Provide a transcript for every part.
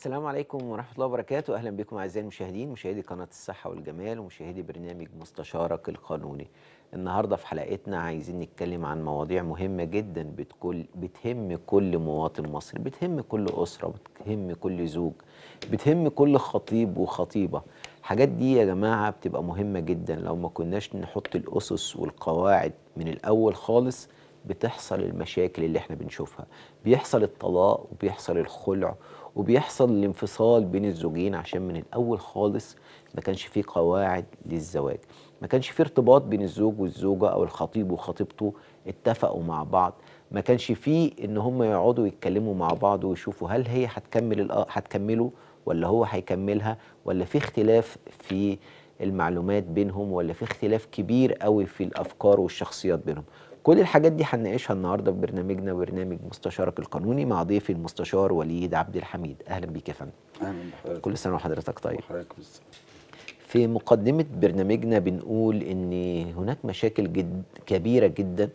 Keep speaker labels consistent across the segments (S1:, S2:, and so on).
S1: السلام عليكم ورحمة الله وبركاته أهلا بكم أعزائي المشاهدين مشاهدي قناة الصحة والجمال ومشاهدي برنامج مستشارك القانوني النهاردة في حلقتنا عايزين نتكلم عن مواضيع مهمة جدا بتكل بتهم كل مواطن مصري بتهم كل أسرة بتهم كل زوج بتهم كل خطيب وخطيبة الحاجات دي يا جماعة بتبقى مهمة جدا لو ما كناش نحط الأسس والقواعد من الأول خالص بتحصل المشاكل اللي احنا بنشوفها بيحصل الطلاق وبيحصل الخلع وبيحصل الانفصال بين الزوجين عشان من الاول خالص ما كانش فيه قواعد للزواج ما كانش فيه ارتباط بين الزوج والزوجه او الخطيب وخطيبته اتفقوا مع بعض ما كانش فيه ان هم يقعدوا يتكلموا مع بعض ويشوفوا هل هي هتكمل الأ- هتكمله ولا هو هيكملها ولا في اختلاف في المعلومات بينهم ولا في اختلاف كبير قوي في الافكار والشخصيات بينهم كل الحاجات دي هنناقشها النهارده في برنامجنا برنامج مستشارك القانوني مع ضيفي المستشار وليد عبد الحميد اهلا بيك يا فندم
S2: اهلا بحضرتك
S1: كل سنه وحضرتك طيب
S2: وحضرتك بالسلامة.
S1: في مقدمه برنامجنا بنقول ان هناك مشاكل جد كبيره جدا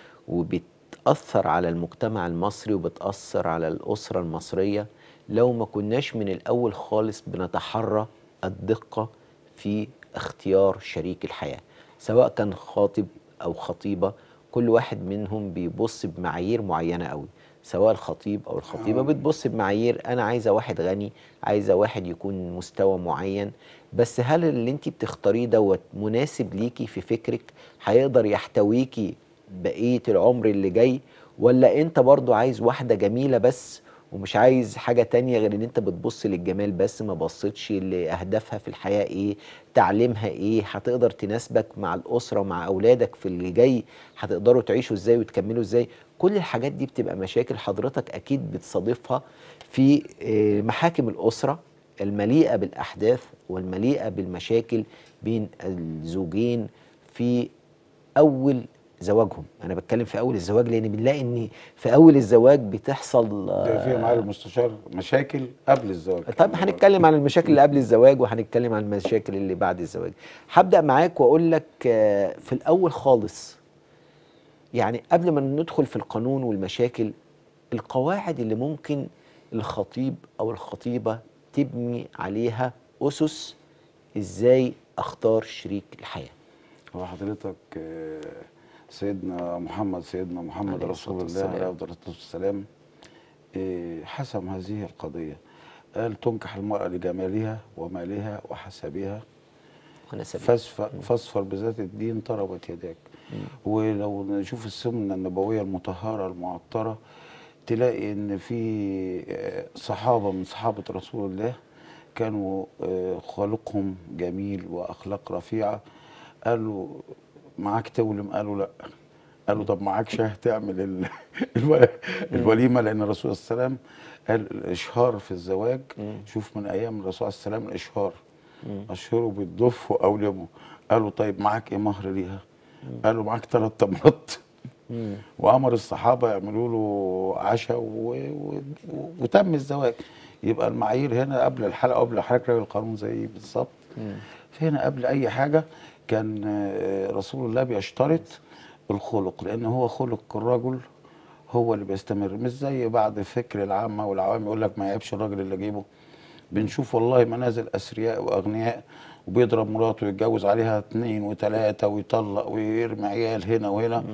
S1: وبتاثر على المجتمع المصري وبتاثر على الاسره المصريه لو ما كناش من الاول خالص بنتحرى الدقه في اختيار شريك الحياه سواء كان خاطب او خطيبه كل واحد منهم بيبص بمعايير معينه قوي سواء الخطيب او الخطيبه بتبص بمعايير انا عايزه واحد غني عايزه واحد يكون مستوى معين بس هل اللي انت بتختاريه دوت مناسب ليكي في فكرك هيقدر يحتويكي بقيه العمر اللي جاي ولا انت برضو عايز واحده جميله بس ومش عايز حاجة تانية غير ان انت بتبص للجمال بس ما بصيتش لأهدافها في الحياة ايه تعليمها ايه هتقدر تناسبك مع الأسرة ومع أولادك في اللي جاي هتقدروا تعيشوا ازاي وتكملوا ازاي كل الحاجات دي بتبقى مشاكل حضرتك أكيد بتصادفها في آه، محاكم الأسرة المليئة بالأحداث والمليئة بالمشاكل بين الزوجين في أول زواجهم أنا بتكلم في أول الزواج لأن بنلاقي إن في أول الزواج بتحصل
S2: ده فيها معالي المستشار مشاكل قبل الزواج
S1: طيب هنتكلم عن المشاكل اللي قبل الزواج وهنتكلم عن المشاكل اللي بعد الزواج هبدأ معاك وأقول لك آه، في الأول خالص يعني قبل ما ندخل في القانون والمشاكل القواعد اللي ممكن الخطيب أو الخطيبة تبني عليها أسس إزاي أختار شريك الحياة
S2: هو حضرتك آه، سيدنا محمد سيدنا محمد
S1: عليه
S2: رسول
S1: الصلاة
S2: الله
S1: والسلام.
S2: عليه افضل الصلاه والسلام آه، حسم هذه القضيه قال تنكح المراه لجمالها ومالها وحسبها
S1: ونسبها
S2: فاصفر فاصفر بذات الدين طربت يداك ولو نشوف السنه النبويه المطهره المعطره تلاقي ان في آه، صحابه من صحابه رسول الله كانوا آه، خلقهم جميل واخلاق رفيعه قالوا معاك تولم قالوا لا قالوا طب معاك شه تعمل ال- الو- الوليمه لان الرسول صلى الله عليه وسلم قال الاشهار في الزواج شوف من ايام الرسول صلى الله عليه وسلم الاشهار اشهروا بالضف واولموا قالوا طيب معاك ايه مهر ليها قالوا معاك ثلاث تمرات وامر الصحابه يعملوا له عشاء و... و... و... وتم الزواج يبقى المعايير هنا قبل الحلقه قبل حضرتك راجل القانون زي بالظبط فهنا قبل اي حاجه كان آه، رسول الله بيشترط الخلق لان هو خلق الرجل هو اللي بيستمر مش زي بعد فكر العامه والعوام يقول لك ما يعيبش الراجل اللي جيبه بنشوف والله منازل اثرياء واغنياء وبيضرب مراته ويتجوز عليها اثنين وثلاثه ويطلق ويرمي عيال هنا وهنا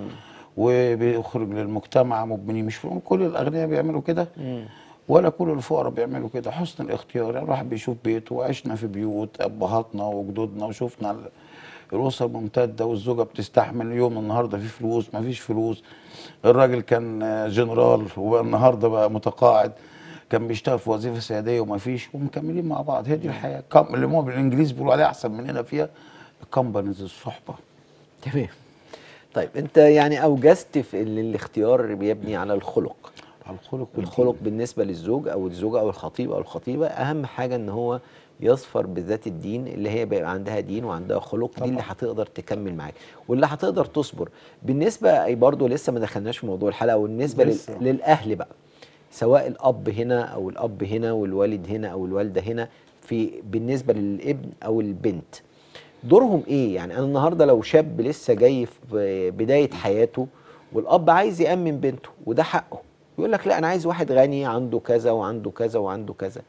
S2: وبيخرج للمجتمع مبني مش كل الاغنياء بيعملوا كده ولا كل الفقراء بيعملوا كده حسن الاختيار يعني الواحد بيشوف بيته وعشنا في بيوت ابهاتنا وجدودنا وشفنا ال- الاسر ممتده والزوجه بتستحمل يوم النهارده في فلوس ما فيش فلوس الراجل كان آه، جنرال والنهارده بقى متقاعد كان بيشتغل في وظيفه سياديه وما فيش ومكملين مع بعض هي دي الحياه كم- اللي هم بالانجليزي بيقولوا عليها احسن مننا فيها الكومبانيز الصحبه
S1: تمام طيب أنت يعني أوجزت في إن الاختيار بيبني على الخلق
S2: على الخلق
S1: الخلق بالنسبه للزوج او الزوجه او الخطيب او الخطيبه اهم حاجه ان هو يظفر بذات الدين اللي هي بيبقى عندها دين وعندها خلق دي اللي هتقدر تكمل معاك واللي هتقدر تصبر بالنسبه أي برضو لسه ما دخلناش في موضوع الحلقه والنسبه لل...
S2: لسه.
S1: للاهل بقى سواء الاب هنا او الاب هنا والوالد هنا او الوالده هنا في بالنسبه للابن او البنت دورهم ايه يعني انا النهارده لو شاب لسه جاي في بدايه حياته والاب عايز يامن بنته وده حقه يقول لك لا انا عايز واحد غني عنده كذا وعنده كذا وعنده كذا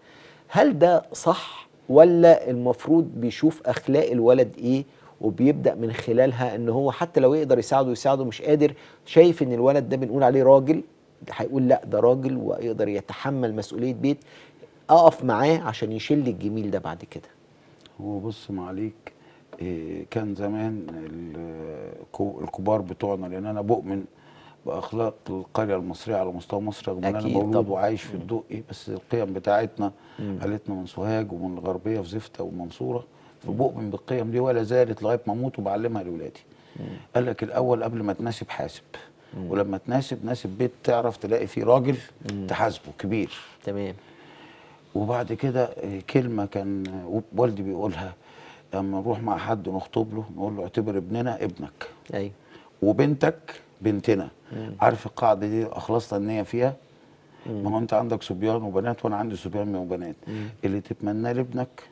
S1: هل ده صح ولا المفروض بيشوف اخلاق الولد ايه وبيبدا من خلالها ان هو حتى لو يقدر يساعده يساعده مش قادر شايف ان الولد ده بنقول عليه راجل هيقول لا ده راجل ويقدر يتحمل مسؤوليه بيت اقف معاه عشان يشيل الجميل ده بعد كده
S2: هو بص معليك إيه، كان زمان الكو- الكبار بتوعنا لان انا بؤمن باخلاق القريه المصريه على مستوى مصر رغم ان انا
S1: أكيد
S2: مولود
S1: طبعاً.
S2: وعايش في الدقي بس القيم بتاعتنا عيلتنا من سوهاج ومن الغربيه في زفته ومنصوره فبؤمن بالقيم دي ولا زالت لغايه ما اموت وبعلمها لاولادي قال لك الاول قبل ما تناسب حاسب ولما تناسب ناسب بيت تعرف تلاقي فيه راجل تحاسبه كبير
S1: تمام
S2: وبعد كده آه، كلمة كان آه، والدي بيقولها لما نروح مع حد نخطب له نقول له اعتبر ابننا ابنك
S1: ايوه
S2: وبنتك بنتنا عارف القاعدة دي أخلصنا النية فيها ما هو أنت عندك صبيان وبنات وأنا عندي صبيان وبنات اللي تتمناه لابنك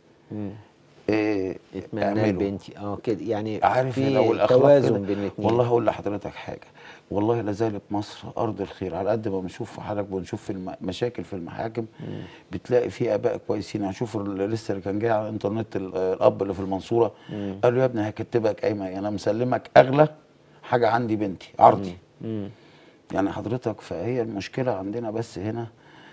S2: إيه
S1: اتمنى
S2: اعمله.
S1: لبنتي اه كده يعني
S2: عارف
S1: في
S2: لو الاخلاق
S1: توازن
S2: كده-
S1: بين الاثنين
S2: والله اقول لحضرتك حاجه والله لا زالت مصر ارض الخير على قد ما بنشوف في حضرتك بنشوف في الم... مشاكل في المحاكم بتلاقي في اباء كويسين يعني شوف ال- لسه اللي كان جاي على الانترنت ال- الاب اللي في المنصوره قال له يا ابني هكتبك قايمه انا مسلمك اغلى حاجه عندي بنتي عرضي
S1: مم.
S2: يعني حضرتك فهي المشكله عندنا بس هنا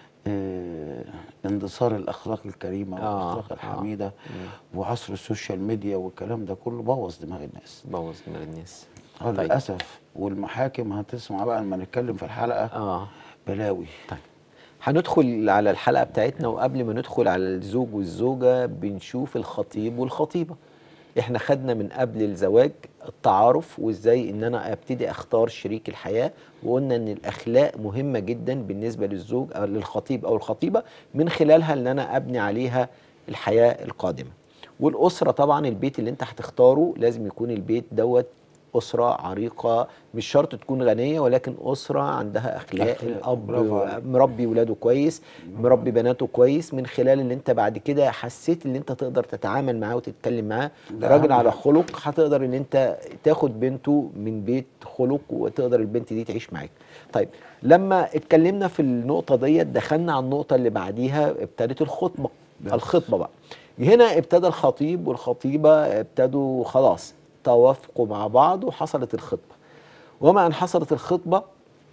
S2: آه اندثار الاخلاق الكريمه
S1: آه،
S2: والاخلاق
S1: آه.
S2: الحميده وعصر السوشيال ميديا والكلام ده كله بوظ دماغ الناس
S1: بوظ دماغ الناس
S2: اه
S1: طيب.
S2: للاسف والمحاكم هتسمع بقى لما نتكلم في الحلقه
S1: اه
S2: بلاوي
S1: طيب هندخل على الحلقة بتاعتنا وقبل ما ندخل على الزوج والزوجة بنشوف الخطيب والخطيبة احنا خدنا من قبل الزواج التعارف وازاي ان انا ابتدي اختار شريك الحياة وقلنا ان الاخلاق مهمة جدا بالنسبة للزوج او للخطيب او الخطيبة من خلالها ان انا ابني عليها الحياة القادمة والاسرة طبعا البيت اللي انت هتختاره لازم يكون البيت دوت أسرة عريقة مش شرط تكون غنية ولكن أسرة عندها أخلاق
S2: أخلاق،
S1: الأب
S2: برافو عليك.
S1: مربي ولاده كويس مربي بناته كويس من خلال اللي انت بعد كده حسيت ان انت تقدر تتعامل معاه وتتكلم معاه
S2: ده
S1: راجل
S2: أهم
S1: على
S2: حاجة.
S1: خلق هتقدر ان انت تاخد بنته من بيت خلق وتقدر البنت دي تعيش معاك طيب لما اتكلمنا في النقطة ديت دخلنا على النقطة اللي بعديها ابتدت الخطبة
S2: بس.
S1: الخطبة بقى هنا ابتدى الخطيب والخطيبة ابتدوا خلاص توافقوا مع بعض وحصلت الخطبة وما ان حصلت الخطبة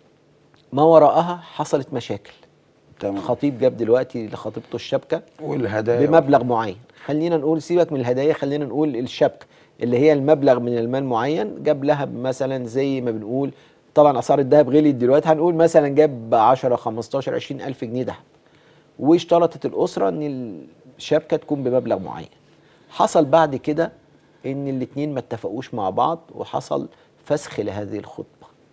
S1: ما وراءها حصلت مشاكل
S2: تمام
S1: الخطيب جاب دلوقتي لخطيبته الشبكه
S2: والهدايا
S1: بمبلغ معين خلينا نقول سيبك من الهدايا خلينا نقول الشبكه اللي هي المبلغ من المال معين جاب لها مثلا زي ما بنقول طبعا اسعار الذهب غليت دلوقتي هنقول مثلا جاب 10 15 20 الف جنيه ذهب واشترطت الاسره ان الشبكه تكون بمبلغ معين حصل بعد كده ان الاتنين ما اتفقوش مع بعض وحصل فسخ لهذه الخطبه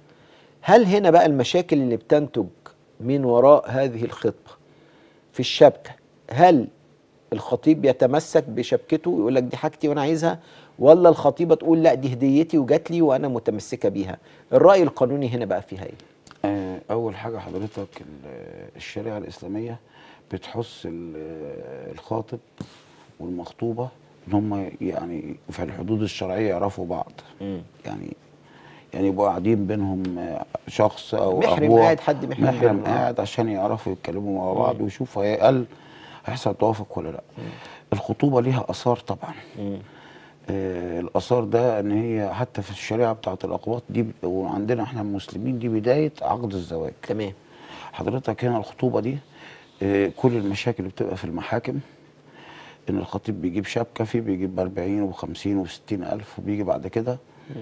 S1: هل هنا بقى المشاكل اللي بتنتج من وراء هذه الخطبه في الشبكه هل الخطيب يتمسك بشبكته ويقول لك دي حاجتي وانا عايزها ولا الخطيبه تقول لا دي هديتي وجات لي وانا متمسكه بيها الراي القانوني هنا بقى فيها ايه
S2: آه، اول حاجه حضرتك ال- الشريعه الاسلاميه بتحث ال- الخاطب والمخطوبه ان هم يعني في الحدود الشرعيه يعرفوا بعض يعني يعني يبقوا قاعدين بينهم آه، شخص او
S1: محرم
S2: أبوه
S1: قاعد، حد محرم
S2: محرم
S1: بينهم، آه.
S2: قاعد عشان يعرفوا يتكلموا مع بعض ويشوفوا هيقل هيحصل توافق ولا لا الخطوبه ليها اثار طبعا آه، الاثار ده ان هي حتى في الشريعه بتاعت الاقباط دي وعندنا احنا المسلمين دي بدايه عقد الزواج
S1: تمام
S2: حضرتك هنا الخطوبه دي آه، كل المشاكل اللي بتبقى في المحاكم ان الخطيب بيجيب شبكه في بيجيب ب 40 و50 و60 الف وبيجي بعد كده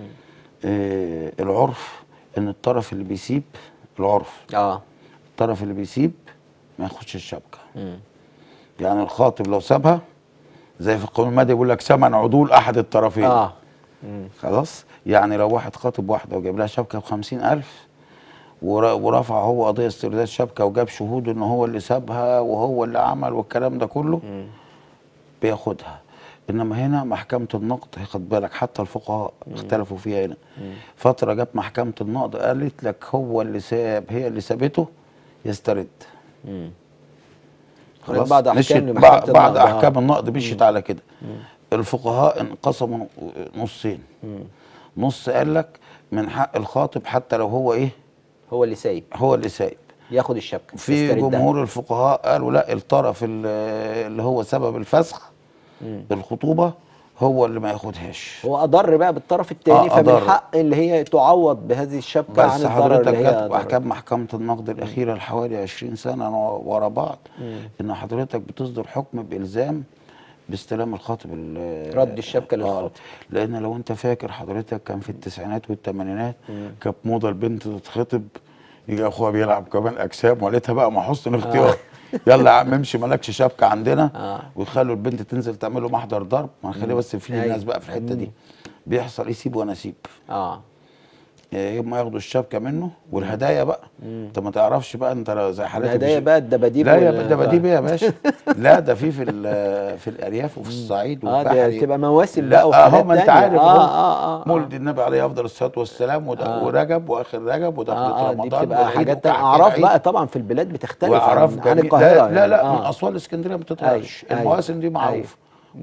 S2: آه، العرف ان الطرف اللي بيسيب العرف
S1: اه
S2: الطرف اللي بيسيب ما ياخدش الشبكه
S1: مم.
S2: يعني الخاطب لو سابها زي في القانون المدني يقول لك ثمن عدول احد الطرفين
S1: اه مم.
S2: خلاص يعني لو واحد خاطب واحده وجاب لها شبكه ب 50000 ور- ورفع هو قضيه استرداد شبكه وجاب شهود ان هو اللي سابها وهو اللي عمل والكلام ده كله بياخدها انما هنا محكمه النقد خد بالك حتى الفقهاء اختلفوا فيها هنا فتره جت محكمه النقد قالت لك هو اللي ساب هي اللي سابته يسترد
S1: مم.
S2: خلاص
S1: بعد أحكام
S2: مشيت
S1: لمحكمة
S2: بعد, بعد
S1: النقد، آه.
S2: احكام النقد مشيت على كده الفقهاء انقسموا نصين نص قال لك من حق الخاطب حتى لو هو ايه
S1: هو اللي سايب
S2: هو اللي سايب
S1: ياخد الشبكه
S2: في
S1: يستردها.
S2: جمهور الفقهاء قالوا لا الطرف ال- اللي هو سبب الفسخ الخطوبه هو اللي ما ياخدهاش
S1: هو اضر بقى بالطرف الثاني
S2: آه،
S1: فمن
S2: أضر.
S1: حق اللي هي تعوض بهذه الشبكه عن
S2: بس
S1: الضرر
S2: حضرتك
S1: اللي هي
S2: جت
S1: ضرت.
S2: احكام محكمه النقد الاخيره لحوالي 20 سنه ورا بعض ان حضرتك بتصدر حكم بالزام باستلام الخاطب ال-
S1: رد الشبكة
S2: آه،
S1: للخاطب.
S2: لان لو انت فاكر حضرتك كان في التسعينات والثمانينات كانت موضه البنت تتخطب يجي اخوها بيلعب كمان اجسام وليتها بقى مع حسن الاختيار يلا يا عم امشي مالكش شبكه عندنا
S1: آه.
S2: ويخلوا البنت تنزل تعمل له محضر ضرب ما نخليه بس في
S1: أيوة.
S2: ناس بقى في الحته دي بيحصل يسيب وانا اسيب
S1: اه
S2: يا اما ياخدوا الشبكه منه والهدايا بقى انت ما تعرفش بقى انت لو زي حالاتي
S1: الهدايا
S2: مش-
S1: بقى الدباديب
S2: لا يا
S1: وال-
S2: الدباديب يا باشا لا ده في في ال- في الارياف وفي الصعيد
S1: اه
S2: والبحري
S1: دي تبقى مواسم
S2: لا
S1: بقى وحاجات
S2: اهو ما انت
S1: تانية.
S2: عارف
S1: اه
S2: هو
S1: اه اه
S2: مولد النبي عليه افضل الصلاه والسلام وده
S1: آه.
S2: ورجب واخر رجب ودخلت
S1: اه اه دي
S2: رمضان
S1: بتبقى
S2: والعيد
S1: حاجات تانية
S2: وكعك
S1: اعراف
S2: العيد.
S1: بقى طبعا في البلاد بتختلف
S2: واعراف
S1: عن, عن
S2: جميل.
S1: القاهره
S2: لا لا, لا
S1: يعني.
S2: من
S1: آه.
S2: اسوان الاسكندريه ما بتطلعش
S1: أيوة.
S2: المواسم دي
S1: أيوة.
S2: معروف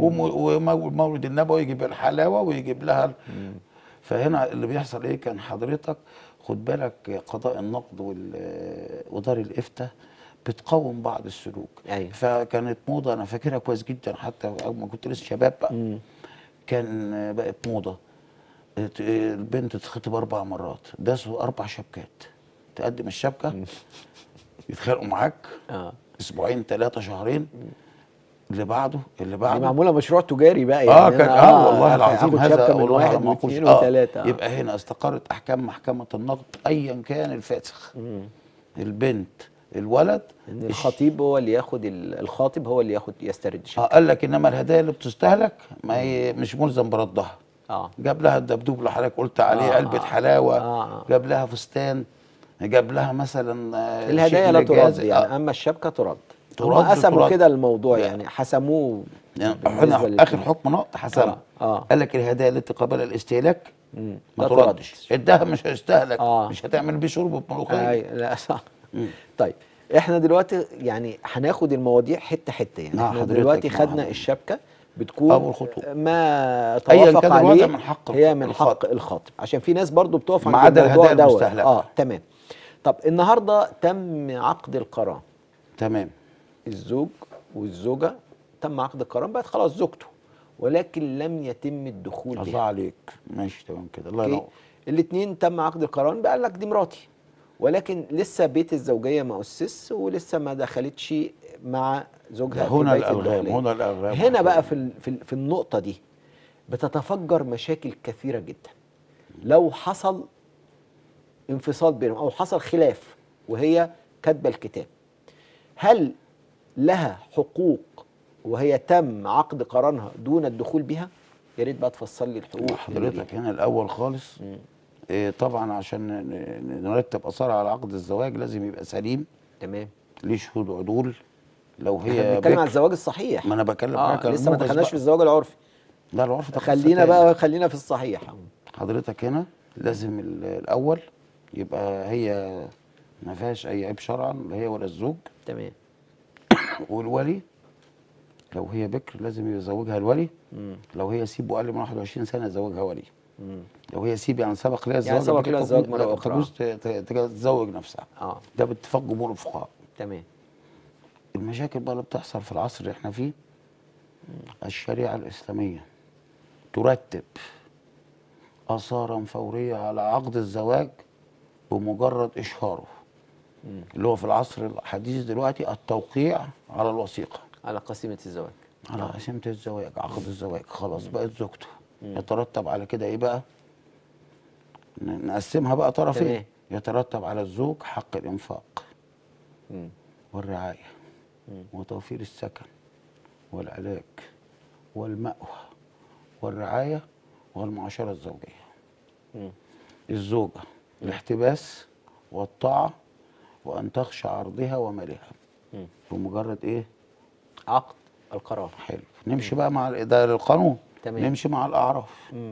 S2: ومولد النبوي يجيب الحلاوه ويجيب لها ال- فهنا اللي بيحصل ايه كان حضرتك خد بالك قضاء النقد وال- ودار الافتاء بتقوم بعض السلوك
S1: أيوة.
S2: فكانت موضه انا فاكرها كويس جدا حتى اول ما كنت لسه شباب بقى كان بقت موضه ت- البنت تتخطب اربع مرات داسوا اربع شبكات تقدم الشبكه يتخانقوا معاك
S1: اه
S2: اسبوعين ثلاثه شهرين اللي بعده اللي
S1: دي
S2: بعده
S1: معموله مشروع تجاري بقى يعني
S2: اه كان
S1: أنا
S2: اه والله العظيم
S1: آخد
S2: هذا
S1: شبكه من
S2: والله على
S1: واحد
S2: ما أقولش.
S1: واثنين
S2: آه،
S1: وثلاثه
S2: يبقى هنا استقرت احكام محكمه النقد ايا كان الفاسخ البنت الولد
S1: ان الخطيب هو اللي ياخد ال- الخاطب هو اللي ياخد يسترد
S2: اه
S1: الشبكه
S2: قال لك انما الهدايا اللي بتستهلك ما هي مش ملزم بردها
S1: اه
S2: جاب لها الدبدوب اللي حضرتك قلت عليه
S1: آه،
S2: علبه
S1: آه.
S2: حلاوه
S1: آه، آه.
S2: جاب لها فستان جاب لها مثلا آه،
S1: الهدايا
S2: شيء
S1: لا
S2: للجهاز.
S1: ترد يعني
S2: آه،
S1: اما الشبكه ترد
S2: ترد-
S1: هم قسموا
S2: ترد.
S1: كده الموضوع
S2: لا.
S1: يعني حسموه
S2: يعني
S1: بالنسبة
S2: احنا
S1: لل-
S2: اخر حكم نقط حسب
S1: آه، آه.
S2: قال لك الهدايا التي قبل الاستهلاك ما
S1: لا
S2: تردش
S1: تردش.
S2: اداها مش هيستهلك
S1: آه.
S2: مش هتعمل بيه شرب بملوخيه
S1: أي لا صح طيب احنا دلوقتي يعني هناخد المواضيع حته حته يعني
S2: آه،
S1: احنا
S2: حضرتك
S1: دلوقتي
S2: مع
S1: خدنا
S2: حضرتك.
S1: الشبكه بتكون
S2: أول خطوة.
S1: ما
S2: أياً
S1: توافق
S2: كان الوضع
S1: عليه
S2: من حق
S1: هي من حق
S2: الخاطب.
S1: الخاطب عشان في ناس برضو بتقف
S2: ما
S1: عند
S2: عدا
S1: الموضوع
S2: الهدايا
S1: دوت
S2: المستهلكة.
S1: اه تمام طب النهارده تم عقد القران
S2: تمام
S1: الزوج والزوجه تم عقد القران بقت خلاص زوجته ولكن لم يتم الدخول
S2: الله
S1: بها
S2: عليك ماشي تمام كده الله
S1: اوكي
S2: ينور
S1: الاثنين تم عقد القران بقى لك دي مراتي ولكن لسه بيت الزوجيه ما اسس ولسه ما دخلتش مع زوجها في
S2: هنا
S1: بيت
S2: الالغام
S1: الداخلية.
S2: هنا الالغام
S1: هنا بقى في ال- في ال- في النقطه دي بتتفجر مشاكل كثيره جدا لو حصل انفصال بينهم او حصل خلاف وهي كاتبه الكتاب هل لها حقوق وهي تم عقد قرانها دون الدخول بها يا ريت بقى تفصل لي الحقوق اللي ليها.
S2: حضرتك هنا الاول خالص إيه طبعا عشان ن- ن- نرتب اثار على عقد الزواج لازم يبقى سليم
S1: تمام
S2: ليه شهود عدول لو
S1: احنا
S2: هي
S1: بنتكلم عن
S2: بكر
S1: الزواج الصحيح
S2: ما انا بكلم
S1: اه
S2: معاك عن
S1: لسه ما
S2: الموجز
S1: دخلناش
S2: بقى.
S1: في الزواج العرفي
S2: لا العرف ده قصة
S1: خلينا
S2: تاني.
S1: بقى خلينا في الصحيح
S2: حضرتك هنا لازم ال- الاول يبقى هي ما فيهاش اي عيب شرعا لا هي ولا الزوج
S1: تمام
S2: والولي لو هي بكر لازم يزوجها الولي
S1: مم.
S2: لو هي سيب اقل من 21 سنه يزوجها ولي
S1: مم.
S2: لو هي سيب يعني سبق لها الزواج
S1: يعني سبق
S2: قبل
S1: لها
S2: كده
S1: الزواج
S2: تجوز-
S1: مرة أخرى.
S2: تجوز ت- ت- تتزوج نفسها
S1: اه
S2: ده باتفاق جمهور الفقهاء
S1: تمام
S2: المشاكل بقى اللي بتحصل في العصر اللي احنا فيه الشريعه الاسلاميه ترتب اثارا فوريه على عقد الزواج بمجرد اشهاره اللي هو في العصر الحديث دلوقتي التوقيع على الوثيقه
S1: على قسيمه الزواج
S2: على قسيمة الزواج عقد الزواج خلاص بقت زوجته يترتب على كده ايه بقى ن- نقسمها بقى طرفين
S1: تمام.
S2: يترتب على الزوج حق الانفاق
S1: مم.
S2: والرعاية وتوفير السكن والعلاج والمأوى والرعاية والمعاشرة الزوجية
S1: مم.
S2: الزوجة الاحتباس والطاعة وأن تخشى عرضها ومالها
S1: مم.
S2: بمجرد إيه
S1: عقد القرار
S2: حلو نمشي بقى مع ال- ده القانون
S1: تمام.
S2: نمشي مع الأعراف
S1: مم.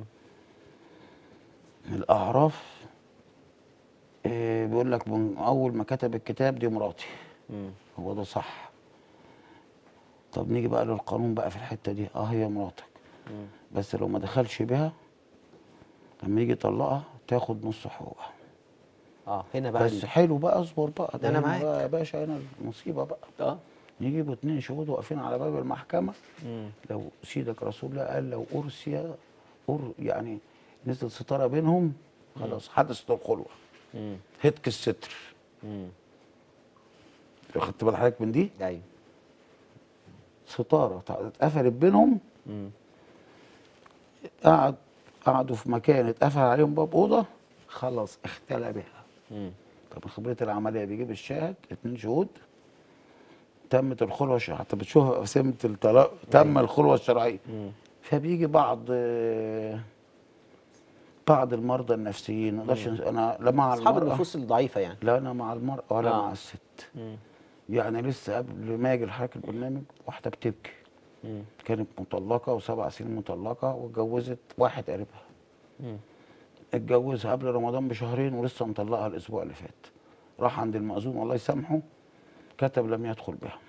S2: الأعراف إيه بيقول لك من أول ما كتب الكتاب دي مراتي
S1: مم.
S2: هو ده صح طب نيجي بقى للقانون بقى في الحتة دي اه هي مراتك
S1: مم.
S2: بس لو ما دخلش بها لما يجي يطلقها تاخد نص حقوقها
S1: اه هنا بقى
S2: بس
S1: ال-
S2: حلو بقى اصبر بقى
S1: ده أنا
S2: هنا
S1: معاك.
S2: بقى يا باشا هنا المصيبه بقى
S1: اه
S2: يجيبوا اتنين شهود واقفين على باب المحكمه
S1: مم.
S2: لو سيدك رسول الله قال لو ارسي أر يعني نزل ستاره بينهم خلاص حدثت الخلوه
S1: مم.
S2: هتك الستر
S1: مم.
S2: خدت بال حضرتك من دي
S1: ايوه
S2: ستاره اتقفلت بينهم
S1: مم.
S2: قعد قعدوا في مكان اتقفل عليهم باب اوضه خلاص اختلى بها
S1: مم.
S2: طب خبرة العملية بيجيب الشاهد اتنين شهود تمت الخلوة الشرعية حتى بتشوفها في سمة الطلاق تم الخلوة الشرعية
S1: مم.
S2: فبيجي بعض آه، بعض المرضى النفسيين ما اقدرش انا لا مع
S1: اصحاب
S2: المرأة
S1: النفوس الضعيفه يعني
S2: لا انا مع المرأة ولا
S1: آه.
S2: مع الست
S1: مم.
S2: يعني لسه قبل ما اجي لحضرتك البرنامج واحدة بتبكي
S1: مم.
S2: كانت مطلقة وسبع سنين مطلقة واتجوزت واحد قريبها
S1: مم.
S2: اتجوزها قبل رمضان بشهرين ولسه مطلقها الاسبوع اللي فات راح عند المأذون الله يسامحه كتب لم يدخل بها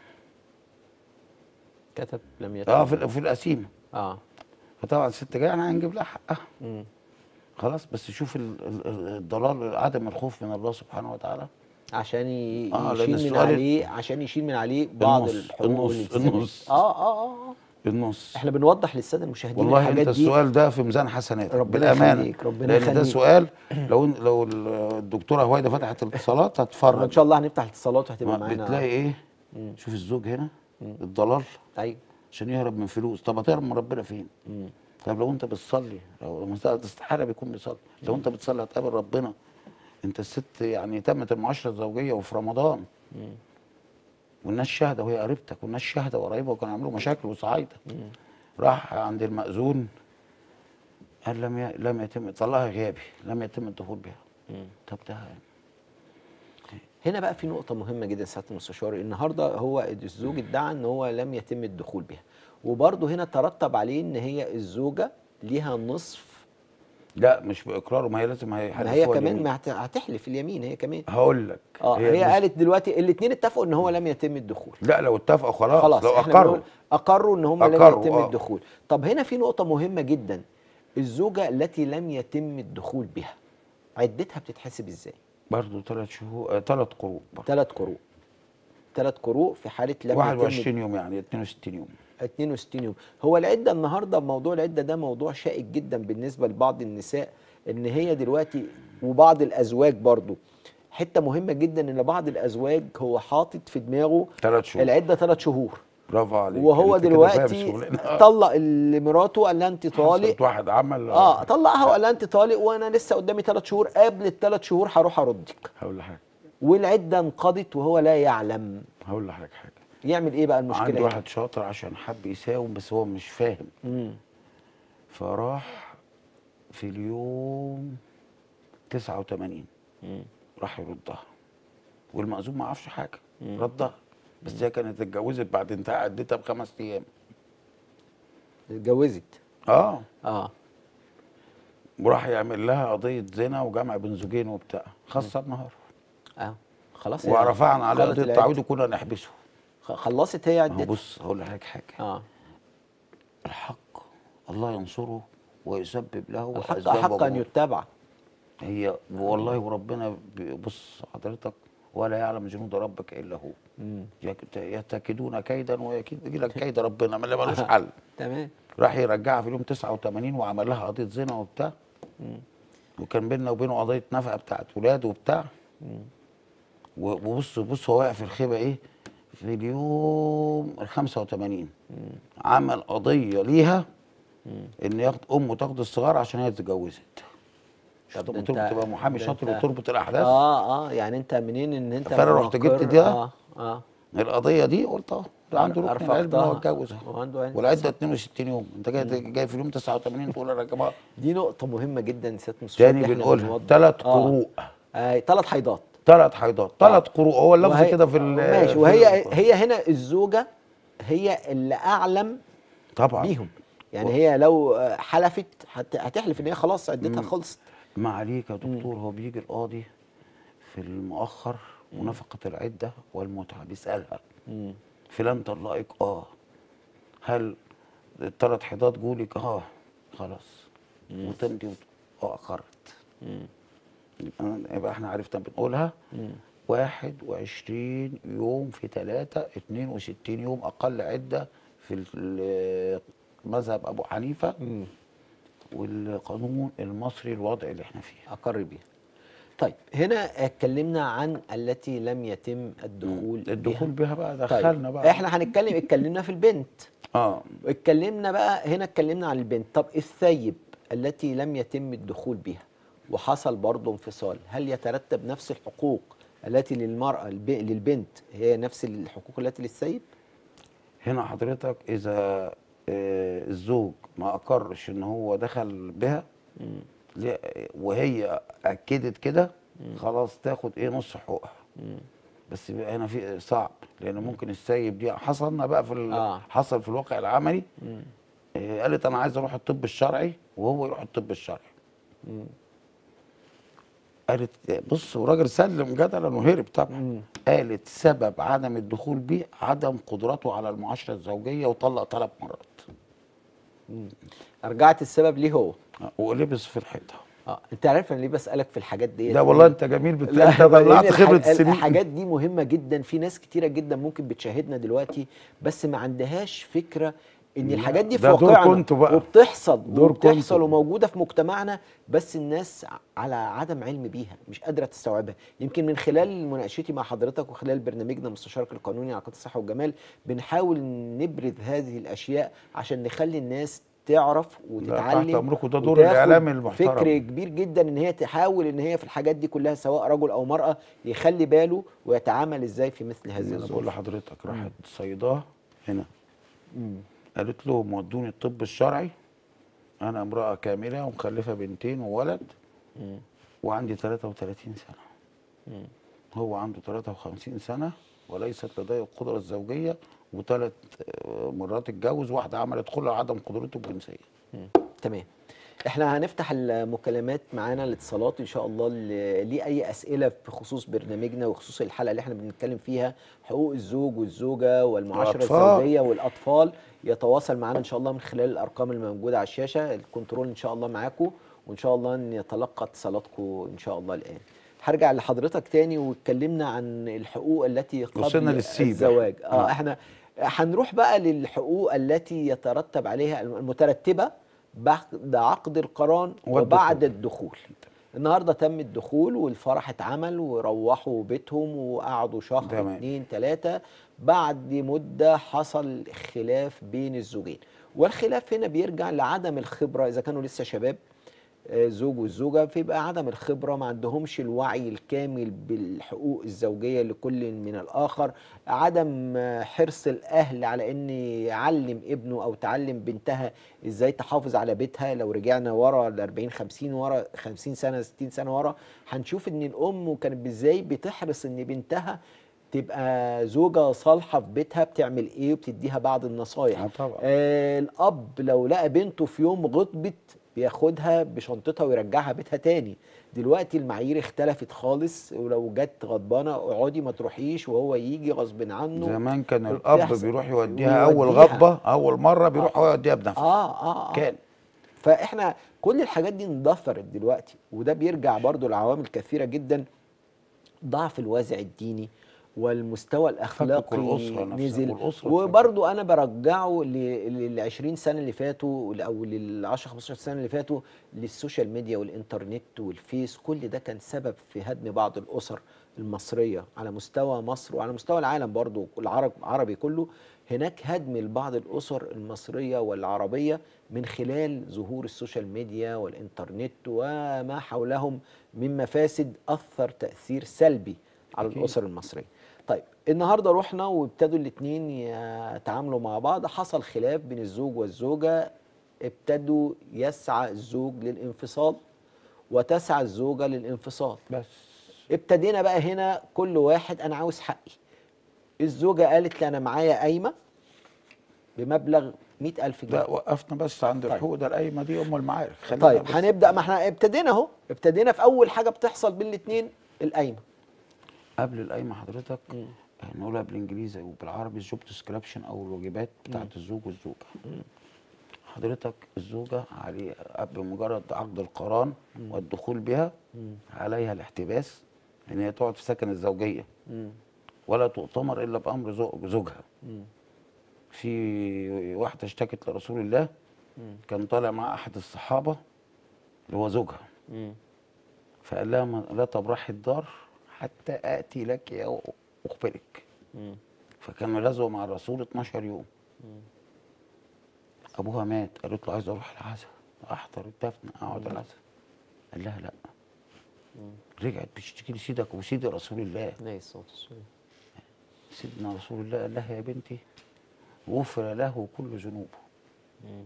S1: كتب لم يتم
S2: اه في في القسيمه
S1: اه
S2: فطبعا الست جايه انا هنجيب لها حقها
S1: مم.
S2: خلاص بس شوف ال- ال- ال- الضلال عدم الخوف من الله سبحانه وتعالى
S1: عشان ي-
S2: آه، لأن
S1: يشيل من
S2: السؤال-
S1: عليه عشان يشيل من عليه بعض
S2: النص-
S1: الحقوق
S2: النص-
S1: والالتزامات.
S2: النص.
S1: اه اه اه
S2: النص
S1: احنا بنوضح للساده المشاهدين
S2: والله
S1: الحاجات
S2: انت
S1: دي
S2: السؤال ده في ميزان حسناتك
S1: ربنا
S2: بالامانه
S1: يخليك، ربنا
S2: لان ده
S1: يخليك.
S2: سؤال لو لو الدكتوره هويده فتحت الاتصالات
S1: ان
S2: هتفرج
S1: شاء الله هنفتح الاتصالات وهتبقى
S2: ما
S1: معانا
S2: بتلاقي ايه شوف الزوج هنا الضلال
S1: ايوه
S2: عشان يهرب من فلوس طب هتهرب من ربنا فين
S1: مم.
S2: طب لو انت بتصلي لو مسألة استحالة بيكون بيصلي لو انت بتصلي هتقابل ربنا انت الست يعني تمت المعاشرة الزوجية وفي رمضان والناس شاهدة وهي قريبتك والناس شاهدة وقريبة وكانوا يعملوا مشاكل وصعايدة راح عند المأذون قال لم ي... لم يتم طلقها غيابي لم يتم الدخول بها طب ده
S1: هنا بقى في نقطة مهمة جدا سعادة المستشار النهاردة هو الزوج ادعى ان هو لم يتم الدخول بها وبرضه هنا ترتب عليه ان هي الزوجة ليها نصف
S2: لا مش بإقراره ما هي لازم
S1: ما
S2: هيحلفوها
S1: هي كمان
S2: اليمين.
S1: ما هت- هتحلف اليمين هي كمان
S2: هقول لك
S1: اه هي,
S2: بص-
S1: قالت دلوقتي الاثنين اتفقوا ان هو لم يتم الدخول
S2: لا لو اتفقوا خلاص,
S1: خلاص
S2: لو
S1: احنا
S2: أقروا
S1: بنقول اقروا ان هم لم
S2: أقروا،
S1: يتم
S2: آه.
S1: الدخول طب هنا في نقطة مهمة جدا الزوجة التي لم يتم الدخول بها عدتها بتتحسب ازاي؟
S2: برضه ثلاث شهور ثلاث قروء برضه
S1: ثلاث قروء ثلاث قروء في حالة لم يتم
S2: 21 يوم يعني 62 يوم
S1: 62 يوم هو العده النهارده موضوع العده ده موضوع شائك جدا بالنسبه لبعض النساء ان هي دلوقتي وبعض الازواج برضو حته مهمه جدا ان بعض الازواج هو حاطط في دماغه
S2: ثلاث شهور
S1: العده ثلاث شهور
S2: برافو عليك
S1: وهو
S2: أنت كده فاهم
S1: دلوقتي
S2: الشغلانة.
S1: طلق لمراته قال لها انت طالق
S2: حصلت واحد عمل
S1: اه طلقها وقال لها انت طالق وانا لسه قدامي ثلاث شهور قبل الثلاث شهور هروح اردك
S2: هقول لحضرتك
S1: والعده انقضت وهو لا يعلم
S2: هقول لحضرتك حاجه
S1: يعمل ايه بقى المشكله
S2: عندي
S1: هنا؟
S2: واحد شاطر عشان حب يساوم بس هو مش فاهم
S1: مم.
S2: فراح في اليوم 89
S1: مم.
S2: راح يردها والمأذون ما عرفش حاجه ردها بس هي كانت اتجوزت بعد انتهاء عدتها بخمس ايام
S1: اتجوزت
S2: اه
S1: اه
S2: وراح يعمل لها قضيه زنا وجمع بين زوجين وبتاع خاصه النهار
S1: اه خلاص هي
S2: ورفعنا عليه
S1: خلت
S2: قضيه
S1: العدة.
S2: تعويض وكنا نحبسه
S1: خ- خلصت هي
S2: ما هو
S1: عدتها
S2: بص هقول لحضرتك حاجه
S1: اه
S2: الحق الله ينصره ويسبب له
S1: الحق
S2: أسباب
S1: احق ان
S2: وجوده.
S1: يتبع
S2: هي والله وربنا ب- بص حضرتك ولا يعلم جنود ربك الا هو
S1: مم.
S2: يك- يتكدون كيدا ويكيد يجي لك كيد ربنا ما اللي ملوش حل
S1: تمام
S2: راح يرجعها في اليوم 89 وعمل لها قضيه زنا وبتاع وكان بيننا وبينه قضيه نفقه بتاعت ولاد وبتاع و- وبص بص هو واقع في الخيبه ايه في اليوم ال 85 عمل قضيه ليها ان ياخد امه تاخد الصغار عشان هي اتجوزت
S1: طب
S2: طب
S1: ده
S2: تبقى
S1: انت-
S2: تبقى محامي
S1: ده
S2: شاطر
S1: انت-
S2: وتربط الاحداث
S1: اه اه يعني انت منين ان انت
S2: فأنا رحت جبت
S1: مقر-
S2: ده.
S1: اه اه
S2: القضيه دي قلت اه ده عنده ركن العلم ان هو
S1: أرفقتها.
S2: اتجوز أهو.
S1: وعنده علم.
S2: والعده 62 يوم انت جاي جاي في اليوم 89 تقول انا يا جماعه
S1: دي نقطة مهمة جدا سيادة المستشار
S2: تاني
S1: اللي احنا
S2: بنقولها
S1: بنوضح.
S2: ثلاث
S1: آه.
S2: قروء
S1: آه ثلاث حيضات
S2: ثلاث حيضات ثلاث قروء هو اللفظ
S1: وهي-
S2: كده في ال-
S1: ماشي
S2: في
S1: وهي
S2: ال-
S1: هي هنا الزوجة هي اللي أعلم
S2: طبعا
S1: بيهم يعني هي لو آه، حلفت هت- هتحلف ان هي خلاص عدتها خلصت
S2: ما عليك يا دكتور هو بيجي القاضي في المؤخر ونفقة العدة والمتعة بيسألها
S1: مم.
S2: فلان طلقك اه هل الثلاث حيضات جولك اه خلاص وتمضي وت- اه اقرت يبقى- يبقى احنا عرفنا بنقولها واحد وعشرين يوم في ثلاثة اتنين وستين يوم أقل عدة في ال- مذهب أبو حنيفة والقانون المصري الوضع اللي احنا فيه
S1: اقر بيها طيب هنا اتكلمنا عن التي لم يتم الدخول
S2: الدخول
S1: بها.
S2: بها بقى
S1: طيب
S2: دخلنا بقى
S1: احنا هنتكلم اتكلمنا في البنت
S2: اه
S1: اتكلمنا بقى هنا اتكلمنا عن البنت طب الثيب التي لم يتم الدخول بها وحصل برضه انفصال هل يترتب نفس الحقوق التي للمرأة الب- للبنت هي نفس الحقوق التي للثيب
S2: هنا حضرتك اذا آه، الزوج ما اقرش ان هو دخل بها لا- وهي اكدت كده خلاص تاخد ايه نص حقوقها بس بقى هنا في صعب لان ممكن السيب دي حصلنا بقى في ال-
S1: آه.
S2: حصل في الواقع العملي آه، قالت انا عايز اروح الطب الشرعي وهو يروح الطب الشرعي قالت بص وراجل سلم جدلا وهرب طبعا قالت سبب عدم الدخول بيه عدم قدرته على المعاشره الزوجيه وطلق ثلاث مرات
S1: رجعت السبب ليه هو
S2: ولبس في الحيطه
S1: اه انت عارف انا ليه بسالك في الحاجات دي
S2: لا والله انت جميل بت...
S1: لا
S2: انت طلعت
S1: لأن
S2: خبره
S1: الح-
S2: السنين
S1: الحاجات دي مهمه جدا في ناس كتيره جدا ممكن بتشاهدنا دلوقتي بس ما عندهاش فكره ان
S2: لا،
S1: الحاجات دي في
S2: ده دور
S1: واقعنا
S2: كنتوا بقى.
S1: وبتحصل
S2: دور
S1: وبتحصل
S2: كنتوا.
S1: وموجوده في مجتمعنا بس الناس ع- على عدم علم بيها مش قادره تستوعبها يمكن من خلال مناقشتي مع حضرتك وخلال برنامجنا مستشارك القانوني على قناه الصحه والجمال بنحاول نبرز هذه الاشياء عشان نخلي الناس تعرف وتتعلم
S2: تحت أمركم، ده دور
S1: وتاخد
S2: الإعلام المحترم.
S1: فكر كبير جدا ان هي تحاول ان هي في الحاجات دي كلها سواء رجل او مراه يخلي باله ويتعامل ازاي في مثل هذه
S2: انا بقول
S1: الظروف
S2: لحضرتك راحت صيداه هنا قالت لهم ودوني الطب الشرعي انا امراه كامله ومخلفه بنتين وولد وعندي 33 سنه هو عنده 53 سنه وليست لديه القدره الزوجيه وثلاث آه، مرات اتجوز واحده عملت خلع عدم قدرته الجنسيه
S1: مم. تمام احنا هنفتح المكالمات معانا الاتصالات ان شاء الله اللي ليه اي اسئله بخصوص برنامجنا وخصوص الحلقه اللي احنا بنتكلم فيها حقوق الزوج والزوجه والمعاشره
S2: الأطفال.
S1: الزوجيه والاطفال يتواصل معانا ان شاء الله من خلال الارقام الموجوده على الشاشه الكنترول ان شاء الله معاكم وان شاء الله نتلقى اتصالاتكم ان شاء الله الان هرجع لحضرتك تاني واتكلمنا عن الحقوق التي قبل
S2: وصلنا للسيب.
S1: الزواج اه
S2: آه.
S1: احنا هنروح بقى للحقوق التي يترتب عليها المترتبه بعد عقد القران
S2: والدخول.
S1: وبعد الدخول النهارده تم الدخول والفرح اتعمل وروحوا بيتهم وقعدوا شهر
S2: تمام.
S1: اتنين تلاته بعد مده حصل خلاف بين الزوجين والخلاف هنا بيرجع لعدم الخبره اذا كانوا لسه شباب آه، زوج والزوجه فيبقى عدم الخبره ما عندهمش الوعي الكامل بالحقوق الزوجيه لكل من الاخر عدم آه، حرص الاهل على ان يعلم ابنه او تعلم بنتها ازاي تحافظ على بيتها لو رجعنا ورا ل 40 50 ورا 50 سنه 60 سنه ورا هنشوف ان الام كانت ازاي بتحرص ان بنتها تبقى زوجة صالحة في بيتها بتعمل ايه وبتديها بعض النصايح
S2: آه طبعا.
S1: آه الاب لو لقى بنته في يوم غضبت بياخدها بشنطتها ويرجعها بيتها تاني دلوقتي المعايير اختلفت خالص ولو جت غضبانه اقعدي ما تروحيش وهو يجي غصب عنه
S2: زمان كان الاب
S1: وبتحصل-
S2: بيروح يوديها اول
S1: ويوديها.
S2: غضبه اول مره بيروح هو يوديها بنفسه
S1: اه اه, آه.
S2: كان
S1: فاحنا كل الحاجات دي اندثرت دلوقتي وده بيرجع برضو لعوامل كثيره جدا ضعف الوازع الديني والمستوى الاخلاقي
S2: الأسرة نفسها
S1: نزل
S2: والأسرة
S1: وبرضو انا برجعه لل 20 سنه اللي فاتوا او لل 10 15 سنه اللي فاتوا للسوشيال ميديا والانترنت والفيس كل ده كان سبب في هدم بعض الاسر المصريه على مستوى مصر وعلى مستوى العالم برضو العرب العربي كله هناك هدم لبعض الاسر المصريه والعربيه من خلال ظهور السوشيال ميديا والانترنت وما حولهم من مفاسد اثر تاثير سلبي على
S2: أكيد.
S1: الاسر المصريه طيب النهارده رحنا وابتدوا الاثنين يتعاملوا مع بعض حصل خلاف بين الزوج والزوجه ابتدوا يسعى الزوج للانفصال وتسعى الزوجه للانفصال
S2: بس
S1: ابتدينا بقى هنا كل واحد انا عاوز حقي الزوجه قالت لي انا معايا قايمه بمبلغ 100000 جنيه
S2: لا وقفنا بس عند
S1: طيب.
S2: الحقوق ده القايمه دي ام المعارك خلينا
S1: طيب
S2: بس-
S1: هنبدا ما احنا ابتدينا اهو ابتدينا في اول حاجه بتحصل بين الاثنين القايمه
S2: قبل القايمه حضرتك نقولها بالانجليزي وبالعربي الجوب ديسكريبشن او الواجبات بتاعت الزوج والزوجه حضرتك الزوجة عليه بمجرد عقد القران والدخول بها عليها الاحتباس ان هي تقعد في سكن الزوجية
S1: مم.
S2: ولا تؤتمر الا بامر زو- زوجها
S1: مم.
S2: في واحدة اشتكت لرسول الله كان طالع مع احد الصحابة اللي هو زوجها
S1: مم.
S2: فقال لها ما- لا تبرحي الدار حتى اتي لك او اخبرك
S1: مم.
S2: فكان غزوه مع الرسول 12 يوم ابوها مات قالت له عايز اروح العزاء احضر الدفن اقعد العزاء قال لها لا رجعت بتشتكي لسيدك وسيدي رسول الله
S1: عليه الصلاة والسلام
S2: سيدنا رسول الله قال لها يا بنتي غفر له كل ذنوبه
S1: مم.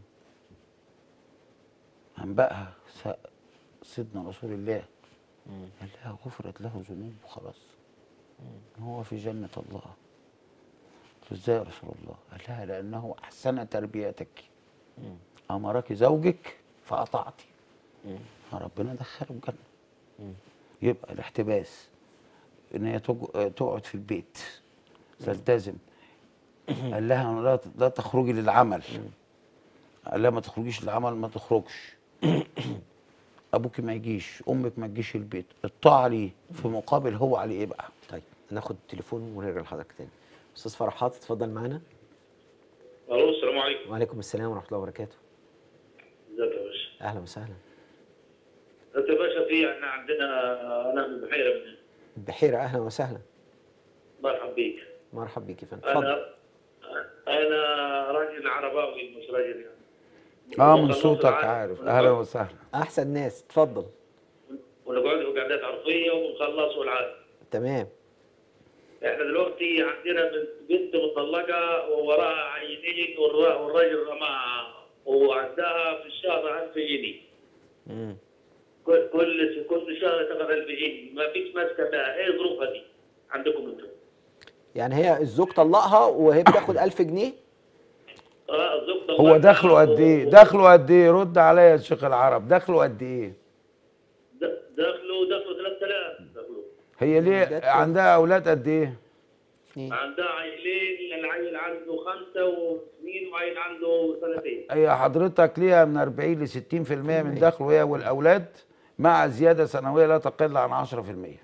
S2: انبأها س- سيدنا رسول الله
S1: مم.
S2: قال لها غفرت له ذنوبه خلاص هو في جنة الله قلت له ازاي يا رسول الله قال لها لأنه أحسن تربيتك
S1: مم.
S2: أمرك زوجك فأطعتي
S1: مم.
S2: فربنا دخله الجنة
S1: مم.
S2: يبقى الاحتباس إن هي تج- تقعد في البيت تلتزم قال لها لا لا تخرجي للعمل قال لها ما تخرجيش للعمل ما تخرجش ابوك ما يجيش امك ما تجيش البيت الطاعه ليه في مقابل هو عليه ايه بقى
S1: طيب ناخد تليفون ونرجع لحضرتك تاني استاذ فرحات اتفضل معانا
S3: الو السلام عليكم
S1: وعليكم السلام ورحمه الله وبركاته
S3: ازيك يا باشا
S1: اهلا وسهلا
S3: انت يا باشا في احنا عندنا انا من البحيره من
S1: بحيره اهلا وسهلا
S3: مرحبا بيك
S1: مرحب بيك يا فندم اتفضل
S3: انا انا راجل عرباوي مش راجل يعني
S2: اه من
S3: وخلصت
S2: صوتك
S3: العالم.
S2: عارف اهلا وسهلا
S1: احسن ناس اتفضل
S3: ونقعد قعدات عرفيه ونخلصوا العالم
S1: تمام
S3: احنا دلوقتي عندنا بنت بنت مطلقه ووراها عينين والر- والراجل رماها وعندها في الشهر 1000 جنيه
S1: مم.
S3: كل كل كل شهر تاخذ 1000 جنيه ما فيش ماسكه لها ايه ظروفها دي عندكم انتم؟
S1: يعني هي الزوج طلقها وهي بتاخد 1000 جنيه
S3: اه الزوج
S2: هو
S3: طلقها
S2: دخله قد ايه
S3: و-
S2: دخله قد ايه رد عليا يا شيخ العرب دخله قد ايه
S3: د- دخله دخله 3000 دخله
S2: هي ليه
S1: ده
S2: عندها اولاد قد ايه
S1: اتنين
S3: عندها عيلين العيل عنده خمسة وسنين وعيل عنده سنتين
S2: هي حضرتك ليها من 40 ل 60% من دخله هي والاولاد مع زياده سنويه لا تقل عن 10%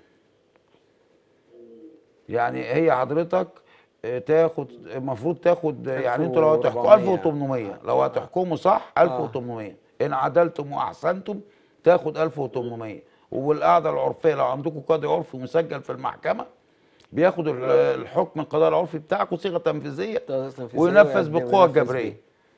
S2: يعني هي حضرتك آه، تاخد المفروض تاخد يعني انتوا لو هتحكموا
S1: 1400
S2: 1800 لو هتحكموا صح 1800 ان عدلتم واحسنتم تاخد 1800 والقاعده العرفيه لو عندكم قاضي عرفي مسجل في المحكمه بياخد ال- الحكم القضاء العرفي بتاعك وصيغه تنفيذيه
S1: تنفيذية
S2: وينفذ
S1: ويقدم-
S2: بالقوه
S1: وينفذ
S2: الجبريه
S1: بيه.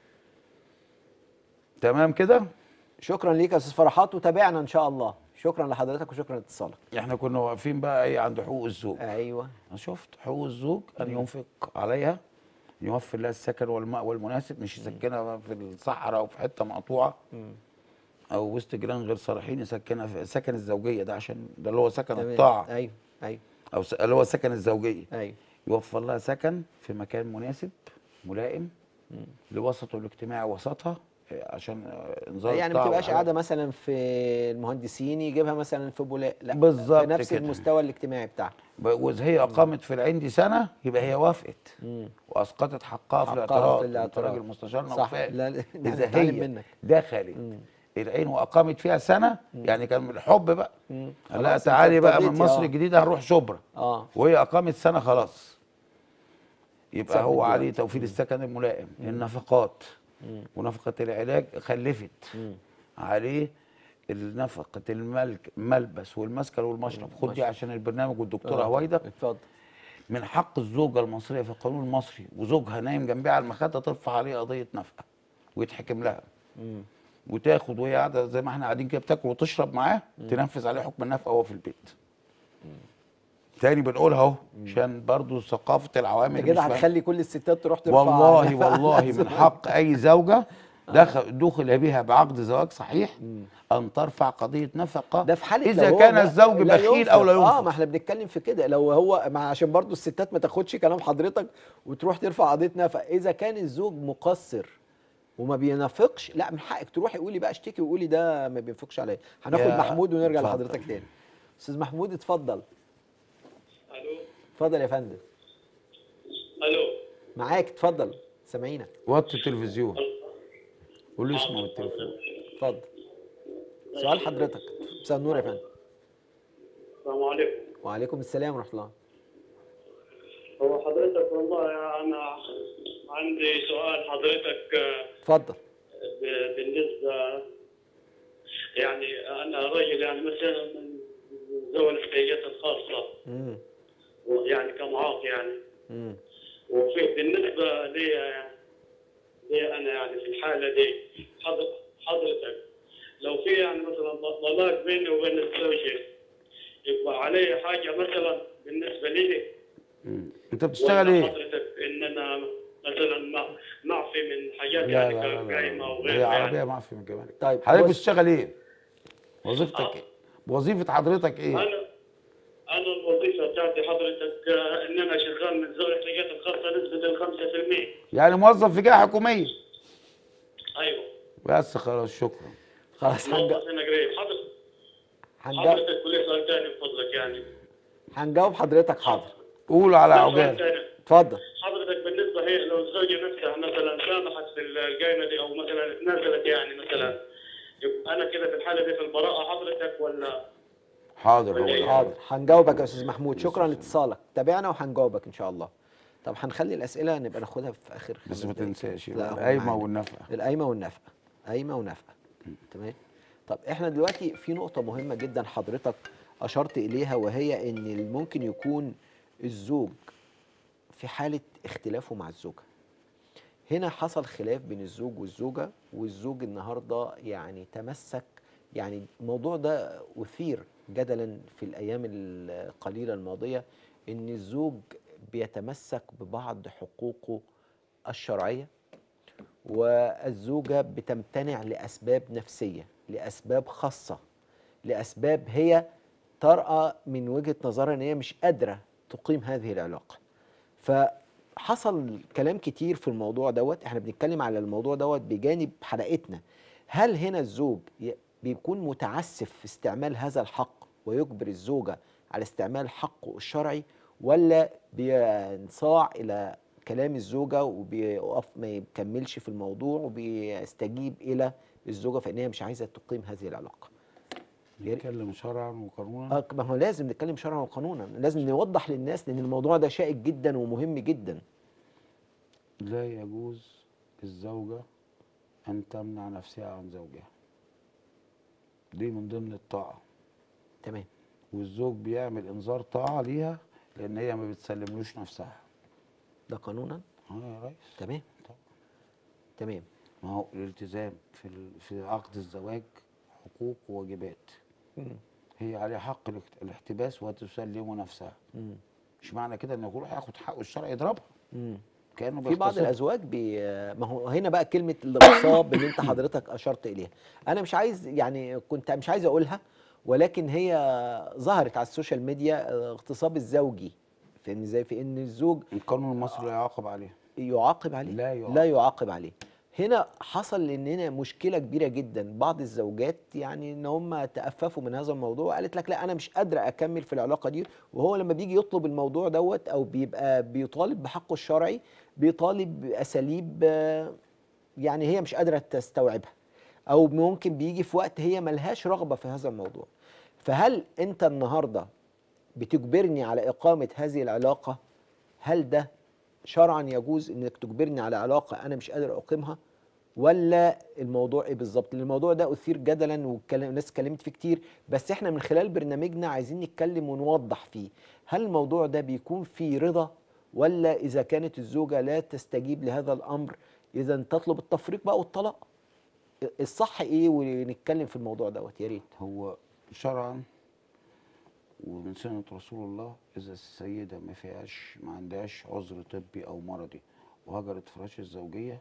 S2: تمام كده
S1: شكرا ليك يا استاذ فرحات وتابعنا ان شاء الله شكرا لحضرتك وشكرا لاتصالك
S2: احنا كنا واقفين بقى ايه عند حقوق الزوج
S1: ايوه
S2: أنا شفت حقوق الزوج ان ينفق عليها يوفر لها السكن والمأوى المناسب مش يسكنها في الصحراء او في حته مقطوعه او وسط جيران غير صالحين يسكنها في سكن الزوجيه ده عشان ده اللي هو سكن
S1: تمام.
S2: الطاعه
S1: ايوه ايوه
S2: او س- اللي هو سكن الزوجيه
S1: ايوه
S2: يوفر لها سكن في مكان مناسب ملائم لوسطه الاجتماعي وسطها آه، عشان آه، انذار
S1: يعني ما
S2: الطاعة
S1: تبقاش
S2: والحاجات
S1: قاعده مثلا في المهندسين يجيبها مثلا في بولاق لا
S2: بالظبط
S1: في نفس
S2: كده.
S1: المستوى الاجتماعي بتاعها
S2: ب- واذا هي اقامت في العين دي سنه يبقى هي وافقت
S1: مم.
S2: واسقطت حقها في
S1: حقها
S2: الاعتراض
S1: في
S2: انت
S1: الاعتراض.
S2: راجل مستشار
S1: صح.
S2: نوفاء
S1: لا، لا، ده
S2: اذا
S1: هنتعلم
S2: هي
S1: منك.
S2: دخلت العين واقامت فيها سنه يعني كان من الحب بقى
S1: مم.
S2: قال لا
S1: خلاص،
S2: تعالي
S1: انت
S2: بقى من
S1: ابتديتي،
S2: مصر
S1: اه.
S2: الجديده هنروح شبرا
S1: اه
S2: وهي اقامت سنه خلاص يبقى
S1: ثبت
S2: هو
S1: دلوقتي.
S2: عليه توفير السكن الملائم النفقات ونفقه العلاج خلفت عليه نفقه الملك الملبس والمسكن والمشرب خد دي عشان البرنامج والدكتوره
S1: آه.
S2: هويدا
S1: اتفضل
S2: من حق الزوجة المصرية في القانون المصري وزوجها نايم جنبها على المخدة ترفع عليه قضية نفقة ويتحكم لها
S1: مم.
S2: وتاخد وهي قاعدة زي ما احنا قاعدين كده بتاكل وتشرب معاه تنفذ عليه حكم النفقة وهو في البيت. تاني بنقولها اهو عشان برضو ثقافة العوام
S1: انت
S2: اللي
S1: كده
S2: مش فاهمة.
S1: هتخلي كل الستات تروح ترفع
S2: والله
S1: على-
S2: والله من حق أي زوجة دخل دخل بها بعقد زواج صحيح أن ترفع قضية نفقة
S1: ده في حاله
S2: إذا
S1: لو هو
S2: كان
S1: ما-
S2: الزوج
S1: لا
S2: بخيل أو لا
S1: اه ما
S2: ينفق
S1: احنا بنتكلم في كده لو هو مع عشان برضو الستات ما تاخدش كلام حضرتك وتروح ترفع قضيه نفقه اذا كان الزوج مقصر وما بينافقش لا من حقك تروحي قولي بقى اشتكي وقولي ده ما بينفقش عليا هناخد
S2: يا-
S1: محمود ونرجع
S2: اتفضل.
S1: لحضرتك تاني استاذ محمود اتفضل
S3: الو
S1: اتفضل يا فندم
S3: الو
S1: معاك اتفضل سامعينك
S2: وطي التلفزيون قول له اسمه والتليفون
S1: اتفضل سؤال حضرتك مساء النور يا فندم
S3: السلام عليكم
S1: وعليكم السلام ورحمه الله
S3: هو حضرتك والله انا عندي سؤال حضرتك آه،
S1: اتفضل
S3: ب- بالنسبه يعني انا رجل يعني مثلا من ذوي الاحتياجات الخاصه
S1: امم
S3: يعني كمعاق يعني
S1: امم
S3: وفي بالنسبه لي لي انا يعني في الحاله دي حضر- حضرتك لو في يعني مثلا طلاق بيني وبين الزوجه يبقى علي حاجه مثلا بالنسبه لي
S2: مم. انت بتشتغل
S3: ولا
S2: ايه؟
S3: حضرتك ان انا مثلا ما معفي من حاجات
S2: لا
S3: يعني
S2: لا لا
S3: كقايمه
S2: لا هي
S3: وغيرها
S2: عربية
S3: يعني
S2: معفي من الجمارك
S1: طيب،
S2: حضرتك
S1: بص-
S2: بتشتغل ايه؟ وظيفتك
S3: آه.
S2: ايه؟ وظيفة حضرتك ايه؟
S3: انا انا الوظيفه بتاعتي حضرتك آه، ان انا شغال من ذوي الاحتياجات الخاصه نسبه ال 5%
S2: يعني موظف في جهة حكومية
S3: ايوه
S2: بس خلاص شكرا
S1: خلاص هنجا-
S3: موظف هنا قريب حضرتك
S1: هنجاوب
S3: حضرتك كل سؤال ثاني من فضلك يعني
S1: هنجاوب حضرتك حاضر
S2: قول على
S3: سؤال
S2: عقبال
S3: ثاني
S1: اتفضل
S3: حضرتك بالنسبه هي لو الزوجه نفسها مثلا سامحت في القايمه دي او مثلا تنازلت يعني مثلا يبقى انا كده في الحاله دي في البراءه حضرتك ولا
S2: حاضر هو
S3: ولا إيه؟
S1: حاضر هنجاوبك يا استاذ محمود شكرا لاتصالك تابعنا وهنجاوبك ان شاء الله طب هنخلي الاسئله نبقى ناخدها في اخر
S2: بس
S1: خمس
S2: ما
S1: دقايق.
S2: تنساش
S1: لا،
S2: يبقى
S1: هو
S2: القايمة
S1: معانا.
S2: والنفقة
S1: القايمه والنفقه قايمه ونفقه تمام طب احنا دلوقتي في نقطه مهمه جدا حضرتك اشرت اليها وهي ان ممكن يكون الزوج في حاله اختلافه مع الزوجه هنا حصل خلاف بين الزوج والزوجه والزوج النهارده يعني تمسك يعني الموضوع ده اثير جدلا في الايام القليله الماضيه ان الزوج بيتمسك ببعض حقوقه الشرعيه والزوجة بتمتنع لأسباب نفسية لأسباب خاصة لأسباب هي ترى من وجهة نظرها أن هي مش قادرة تقيم هذه العلاقة فحصل كلام كتير في الموضوع دوت احنا بنتكلم على الموضوع دوت بجانب حلقتنا هل هنا الزوج ي- بيكون متعسف في استعمال هذا الحق ويجبر الزوجة على استعمال حقه الشرعي ولا بينصاع إلى كلام الزوجة وبيقف ما يكملش في الموضوع وبيستجيب إلى الزوجة فإن هي مش عايزة تقيم هذه العلاقة يا ريت-
S2: نتكلم شرعا وقانونا
S1: آه، ما هو لازم نتكلم شرعا وقانونا لازم نوضح للناس لأن الموضوع ده شائك جدا ومهم جدا
S2: لا يجوز للزوجة أن تمنع نفسها عن زوجها دي من ضمن الطاعة
S1: تمام
S2: والزوج بيعمل إنذار طاعة ليها لأن هي ما بتسلملوش نفسها
S1: ده قانونا
S2: اه يا ريس
S1: تمام
S2: طبعا.
S1: تمام
S2: ما هو الالتزام في ال- في عقد الزواج حقوق وواجبات
S1: مم.
S2: هي عليها حق الاحت- الاحتباس وتسلم نفسها
S1: مم.
S2: مش معنى كده انه يروح ياخد حقه الشرعي يضربها
S1: مم.
S2: كانه
S1: في بعض
S2: بيغتصبها.
S1: الازواج بي ما هو هنا بقى كلمه الاغتصاب اللي انت حضرتك اشرت اليها انا مش عايز يعني كنت مش عايز اقولها ولكن هي ظهرت على السوشيال ميديا الاغتصاب الزوجي في ان ازاي في ان الزوج
S2: القانون المصري لا يعاقب عليه
S1: يعاقب عليه
S2: لا يعاقب.
S1: لا يعاقب عليه هنا حصل ان هنا مشكله كبيره جدا بعض الزوجات يعني ان هم تأففوا من هذا الموضوع وقالت لك لا انا مش قادره اكمل في العلاقه دي وهو لما بيجي يطلب الموضوع دوت او بيبقى بيطالب بحقه الشرعي بيطالب باساليب آه، يعني هي مش قادره تستوعبها او ممكن بيجي في وقت هي ملهاش رغبه في هذا الموضوع فهل انت النهارده بتجبرني على اقامه هذه العلاقه هل ده شرعا يجوز انك تجبرني على علاقه انا مش قادر اقيمها ولا الموضوع ايه بالظبط لان الموضوع ده اثير جدلا والناس اتكلمت فيه كتير بس احنا من خلال برنامجنا عايزين نتكلم ونوضح فيه هل الموضوع ده بيكون فيه رضا ولا اذا كانت الزوجه لا تستجيب لهذا الامر اذا تطلب التفريق بقى والطلاق الصح ايه ونتكلم في الموضوع دوت يا ريت
S2: هو شرعا ومن سنة رسول الله إذا السيدة ما فيهاش ما عندهاش عذر طبي أو مرضي وهجرت فراش الزوجية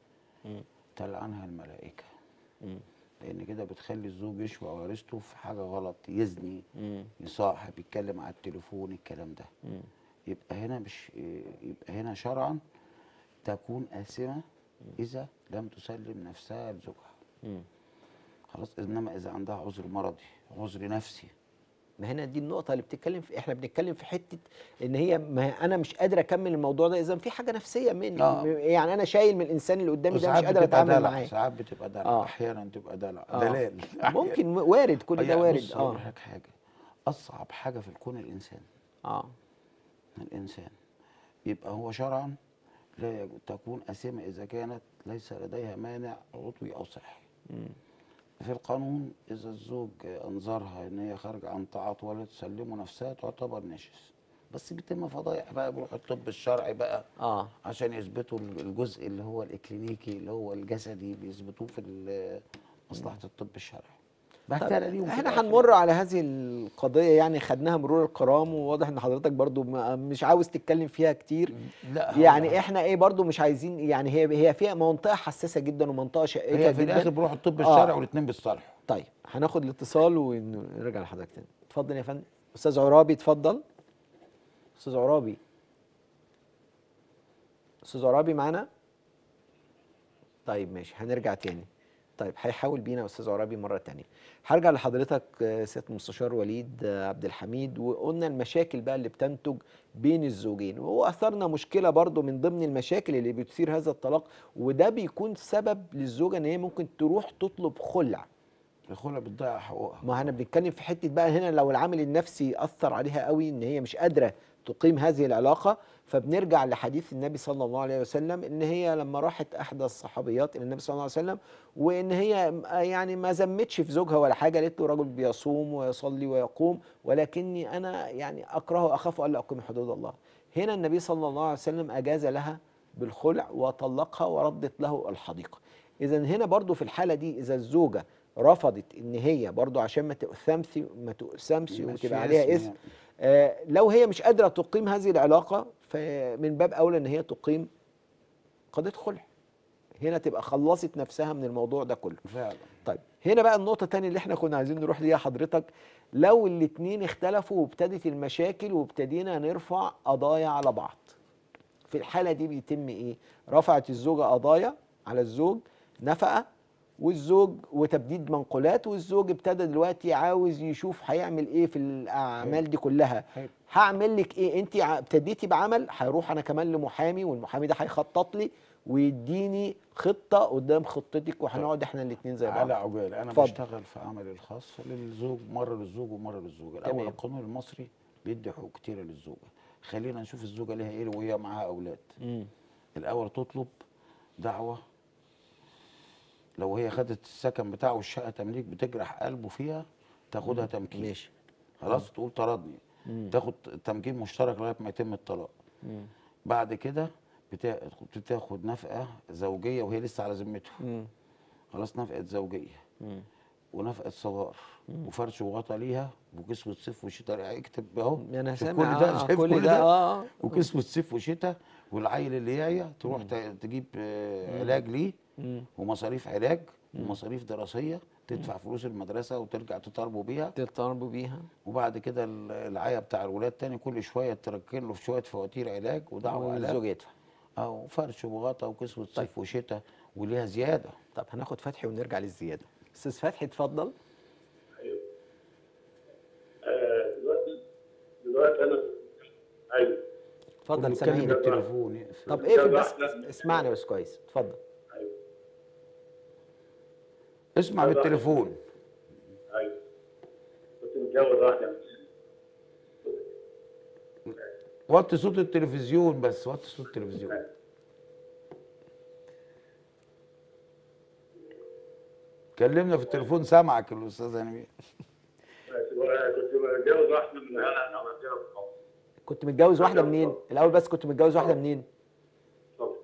S2: تلعنها الملائكة
S1: مم.
S2: لأن كده بتخلي الزوج يشوى عريسته في حاجة غلط يزني
S1: مم.
S2: يصاحب يتكلم على التليفون الكلام ده
S1: مم.
S2: يبقى هنا مش يبقى هنا شرعا تكون آثمة إذا لم تسلم نفسها لزوجها
S1: مم.
S2: خلاص انما اذا عندها عذر مرضي عذر نفسي
S1: ما هنا دي النقطة اللي بتتكلم في احنا بنتكلم في حتة ان هي ما انا مش قادر اكمل الموضوع ده اذا في حاجة نفسية مني
S2: آه.
S1: يعني انا شايل من الانسان اللي قدامي ده
S2: وساعات
S1: مش قادر
S2: بتبقى
S1: اتعامل
S2: دلع
S1: معاه
S2: ساعات بتبقى دلع
S1: آه.
S2: احيانا تبقى دلع
S1: آه.
S2: دلال
S1: ممكن م- وارد كل ده
S2: يعني
S1: وارد
S2: بص أقول
S1: اه
S2: لك حاجه اصعب حاجه في الكون الانسان
S1: اه
S2: الانسان يبقى هو شرعا لا يجوز تكون أثمة إذا كانت ليس لديها مانع عضوي أو صحي في القانون إذا الزوج أنظرها إن هي خارجة عن طاعة ولا تسلمه نفسها تعتبر نشس بس بيتم فضايح بقى بيروح الطب الشرعي بقى
S1: اه
S2: عشان يثبتوا الجزء اللي هو الإكلينيكي اللي هو الجسدي بيثبتوه في ال- مصلحة الطب الشرعي بهتلة ليهم في
S1: احنا
S2: الآخر.
S1: هنمر على هذه القضية يعني خدناها مرور الكرام وواضح ان حضرتك برضو ما- مش عاوز تتكلم فيها كتير
S2: لا
S1: يعني
S2: هو-
S1: احنا ايه برضو مش عايزين يعني هي هي فيها منطقة حساسة جدا ومنطقة شائكة
S2: هي في
S1: جدا
S2: الآخر بيروحوا الطب
S1: آه.
S2: الشرعي والاثنين بيتصالحوا
S1: طيب هناخد الاتصال ونرجع لحضرتك تاني اتفضل يا فندم استاذ عرابي اتفضل استاذ عرابي استاذ عرابي معانا طيب ماشي هنرجع تاني طيب هيحاول بينا استاذ عرابي مره تانية هرجع لحضرتك آه، سياده المستشار وليد آه، عبد الحميد وقلنا المشاكل بقى اللي بتنتج بين الزوجين وهو اثرنا مشكله برضو من ضمن المشاكل اللي بتثير هذا الطلاق وده بيكون سبب للزوجه ان هي ممكن تروح تطلب خلع
S2: الخلع بتضيع حقوقها
S1: ما احنا بنتكلم في حته بقى هنا لو العامل النفسي اثر عليها قوي ان هي مش قادره تقيم هذه العلاقه فبنرجع لحديث النبي صلى الله عليه وسلم ان هي لما راحت احدى الصحابيات الى النبي صلى الله عليه وسلم وان هي يعني ما ذمتش في زوجها ولا حاجه قالت له رجل بيصوم ويصلي ويقوم ولكني انا يعني اكره واخاف الا اقيم حدود الله هنا النبي صلى الله عليه وسلم اجاز لها بالخلع وطلقها وردت له الحديقه اذا هنا برضو في الحاله دي اذا الزوجه رفضت ان هي برضو عشان ما تؤثمش ما تؤثمش
S2: مش
S1: وتبقى
S2: في
S1: عليها
S2: اسم
S1: اسم
S2: يعني.
S1: آه لو هي مش قادره تقيم هذه العلاقه فمن باب اولى ان هي تقيم قضيه خلع هنا تبقى خلصت نفسها من الموضوع ده كله
S2: فعلا
S1: طيب هنا بقى النقطة التانية اللي احنا كنا عايزين نروح ليها حضرتك لو الاتنين اختلفوا وابتدت المشاكل وابتدينا نرفع قضايا على بعض في الحالة دي بيتم ايه رفعت الزوجة قضايا على الزوج نفقة والزوج وتبديد منقولات والزوج ابتدى دلوقتي عاوز يشوف هيعمل ايه في الاعمال دي كلها
S2: حلو.
S1: هعمل لك ايه انت ع- ابتديتي بعمل هروح انا كمان لمحامي والمحامي ده هيخطط لي ويديني خطه قدام خطتك وهنقعد احنا الاثنين زي بعض
S2: على عجاله انا
S1: اتفضل.
S2: بشتغل في عملي الخاص للزوج مره للزوج ومره للزوجه الاول
S1: تمام.
S2: القانون المصري بيدي حقوق كتيره للزوجه خلينا نشوف الزوجه ليها ايه وهي معاها اولاد
S1: مم.
S2: الاول تطلب دعوه لو هي خدت السكن بتاعه والشقه تمليك بتجرح قلبه فيها تاخدها تمكين
S1: ماشي
S2: خلاص تقول طردني
S1: مم.
S2: تاخد تمكين مشترك لغايه ما يتم الطلاق
S1: مم.
S2: بعد كده بتا- بتاخد نفقه زوجيه وهي لسه على ذمته
S1: مم.
S2: خلاص نفقه زوجيه
S1: مم.
S2: ونفقه صغار وفرش وغطا ليها وكسوه صيف وشتاء اكتب اهو
S1: انا
S2: شوف
S1: سامع
S2: كل ده
S1: آه،
S2: شايف
S1: كل ده اه
S2: وكسوه صيف وشتاء والعيل اللي يعيا تروح ت- تجيب آه، علاج ليه
S1: مم.
S2: ومصاريف علاج ومصاريف دراسيه تدفع فلوس المدرسه وترجع تطالبوا بيها
S1: تضربوا بيها
S2: وبعد كده ال- العيا بتاع الولاد تاني كل شويه تركن له في شويه فواتير علاج ودعوه علاج
S1: والزوج يدفع
S2: اه وفرش وغطا وكسوه صيف وشتاء وليها زياده
S1: طب هناخد فتحي ونرجع للزياده استاذ فتحي اتفضل
S3: ايوه آه، دلوقتي دلوقتي انا ايوه
S1: اتفضل
S2: كله
S1: سامعيني
S2: يتكلم بالتليفون يقفل.
S1: طب اقفل بس
S3: واحدة.
S1: اسمعني بس كويس اتفضل
S3: ايوه
S2: اسمع بالتليفون
S3: ايوه كنت متجوز واحده
S2: وطي صوت التلفزيون بس وطي صوت التلفزيون كلمنا في التليفون سامعك الاستاذ هنمير
S3: كنت متجوز واحده من هنا انا عملتها في مصر
S1: كنت متجوز واحده منين الاول بس كنت متجوز واحده منين
S3: بالظبط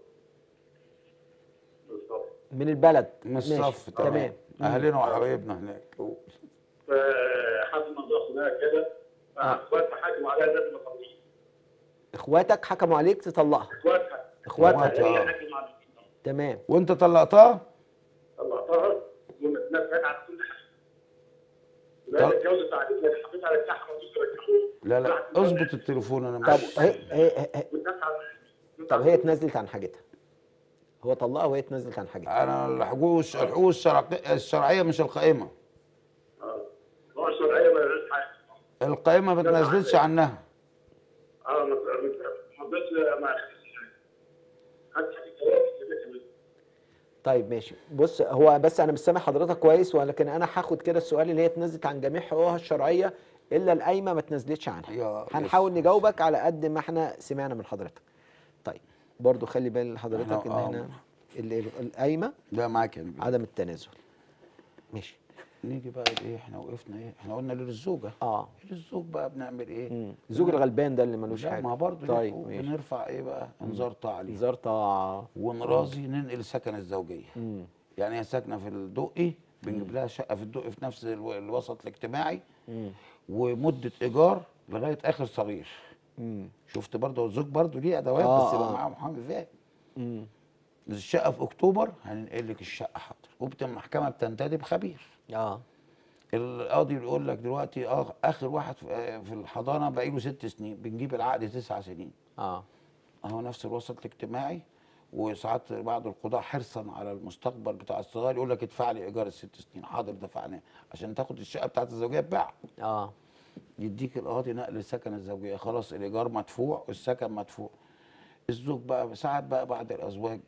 S3: بالظبط
S1: من البلد
S2: من
S1: ماشي.
S2: الصف تمام اهلنا وحبايبنا هناك قول.
S3: فحد الموضوع خناقه كده فاخواتها حكموا عليها لازم اطلقها
S1: اخواتك حكموا عليك تطلقها
S3: اخواتها
S1: اخواتها
S2: إخواتها.
S3: هي حكموا عليها
S1: تمام
S2: وانت طلقتها
S3: طلعتها ومتنفذ على كل حاجه لا اتجوزت بعد كده حطيت على الساحه وقلت رجعوه
S2: لا لا اظبط التليفون انا
S1: طب
S2: مش
S1: هي هي هي
S3: والناس على-
S1: طب هي اتنازلت عن حاجتها هو طلقها وهي اتنازلت عن حاجتها
S2: انا الحقوق الحقوق الشرع- الشرعيه مش القائمه
S3: اه هو الشرعيه ما لهاش حاجه
S2: القائمه ما تنزلش عنها
S3: اه ما ما بس ما حتى حتى
S1: طيب ماشي بص هو بس انا مش سامع حضرتك كويس ولكن انا هاخد كده السؤال اللي هي اتنزلت عن جميع حقوقها الشرعيه الا القايمه ما اتنزلتش عنها
S2: يا
S1: هنحاول
S2: يس.
S1: نجاوبك على قد ما احنا سمعنا من حضرتك طيب برضو خلي بال حضرتك
S2: إحنا-
S1: ان
S2: آه.
S1: احنا ال- ال- القايمه
S2: لا معاك يا نبيل.
S1: عدم التنازل ماشي
S2: نيجي بقى لايه احنا وقفنا ايه احنا قلنا للزوجه
S1: اه
S2: للزوج بقى بنعمل ايه
S1: مم. الزوج الغلبان ده اللي ملوش
S2: لا
S1: حاجه
S2: ما برضه
S1: طيب
S2: طيب
S1: ماشي
S2: بنرفع ايه بقى انذار تعليم
S1: انذار طاعه
S2: ونراضي ننقل سكن الزوجيه
S1: مم.
S2: يعني هي ساكنه في الدقي بنجيب لها شقه في الدقي في نفس الو- الوسط الاجتماعي
S1: مم.
S2: ومده ايجار لغايه اخر صغير
S1: مم.
S2: شفت برضه الزوج برضه ليه ادوات
S1: آه،
S2: بس يبقى
S1: آه.
S2: معاه محامي فاهم
S1: مم.
S2: الشقه في اكتوبر هننقل لك الشقه حاضر وبت المحكمه بتنتدب خبير
S1: اه
S2: القاضي بيقول لك دلوقتي اه اخر واحد في في الحضانه باقي له ست سنين بنجيب العقد تسع سنين
S1: اه
S2: اهو نفس الوسط الاجتماعي وساعات بعض القضاة حرصا على المستقبل بتاع الصغير يقول لك ادفع لي ايجار الست سنين حاضر دفعناه عشان تاخد الشقه بتاعت الزوجيه تباع
S1: اه
S2: يديك القاضي نقل السكن الزوجيه خلاص الايجار مدفوع والسكن مدفوع الزوج بقى ساعات بقى بعد الازواج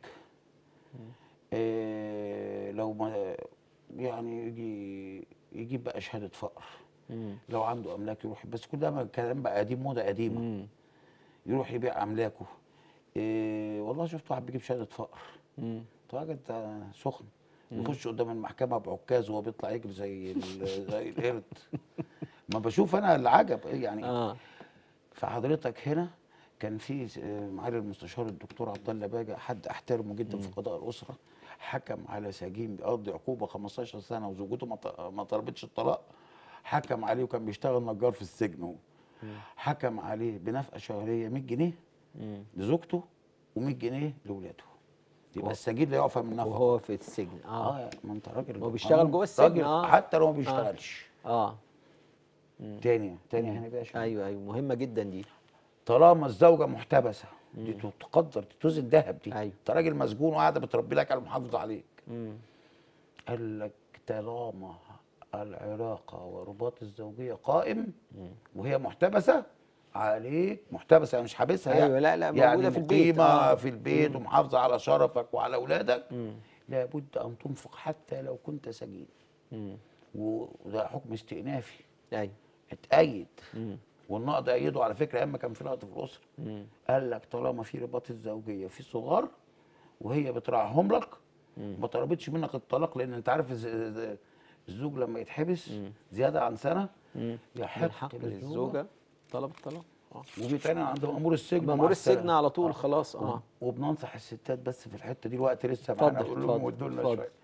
S2: إيه لو ما يعني يجي يجيب بقى شهاده فقر
S1: مم.
S2: لو عنده املاك يروح بس كل ده ما- كلام بقى قديم موضه قديمه
S1: مم.
S2: يروح يبيع املاكه إيه والله شفت واحد بيجيب شهاده فقر
S1: مم.
S2: طب راجل ده سخن يخش قدام المحكمه بعكاز وهو بيطلع يجري زي ال- زي القرد ما بشوف انا العجب إيه يعني
S1: اه
S2: فحضرتك هنا كان في آه، معالي المستشار الدكتور عبد الله باجة حد احترمه جدا في قضاء الاسره حكم على سجين بيقضي عقوبه 15 سنه وزوجته ما ط- ما طلبتش الطلاق حكم عليه وكان بيشتغل نجار في السجن هو حكم عليه بنفقه شهريه 100 جنيه
S1: مم.
S2: لزوجته و100 جنيه لاولاده يبقى السجين لا يعفى من نفقه
S1: وهو في السجن اه
S2: اه ما انت راجل
S1: هو بيشتغل جوه السجن،
S2: راجل
S1: آه.
S2: حتى لو ما بيشتغلش
S1: اه
S2: تاني تاني هنا باشا
S1: ايوه ايوه مهمه جدا دي
S2: طالما الزوجه محتبسه دي تقدر دي توزن ذهب دي
S1: أيوة.
S2: انت راجل مسجون وقاعده بتربي لك على المحافظه عليك
S1: مم.
S2: قال لك طالما العلاقه ورباط الزوجيه قائم وهي محتبسه عليك محتبسه مش حابسها
S1: أيوة،
S2: يعني
S1: لا، لا،
S2: يعني
S1: موجودة في البيت،
S2: مقيمة
S1: آه.
S2: في البيت ومحافظه على شرفك وعلى اولادك
S1: مم.
S2: لابد ان تنفق حتى لو كنت سجين
S1: مم.
S2: وده حكم استئنافي
S1: ايوه
S2: اتأيد
S1: مم.
S2: والنقض أيده على فكرة أما كان في نقض في الأسرة
S1: مم.
S2: قال لك طالما في رباط الزوجية في صغار وهي بتراعيهم لك ما طلبتش منك الطلاق لأن أنت عارف الز- الز- الزوج لما يتحبس زيادة عن سنة
S1: مم.
S2: يحق
S1: الحق
S2: للزوجة
S1: للزوجه طلب الطلاق اه
S2: وبيتعمل عند مأمور السجن مع
S1: مأمور السجن
S2: السلامة.
S1: على طول خلاص اه
S2: وبننصح الستات بس في الحتة دي الوقت لسه معانا
S1: اتفضل،
S2: أقول لهم
S1: اتفضل،
S2: ودوا لنا
S1: اتفضل.
S2: شوية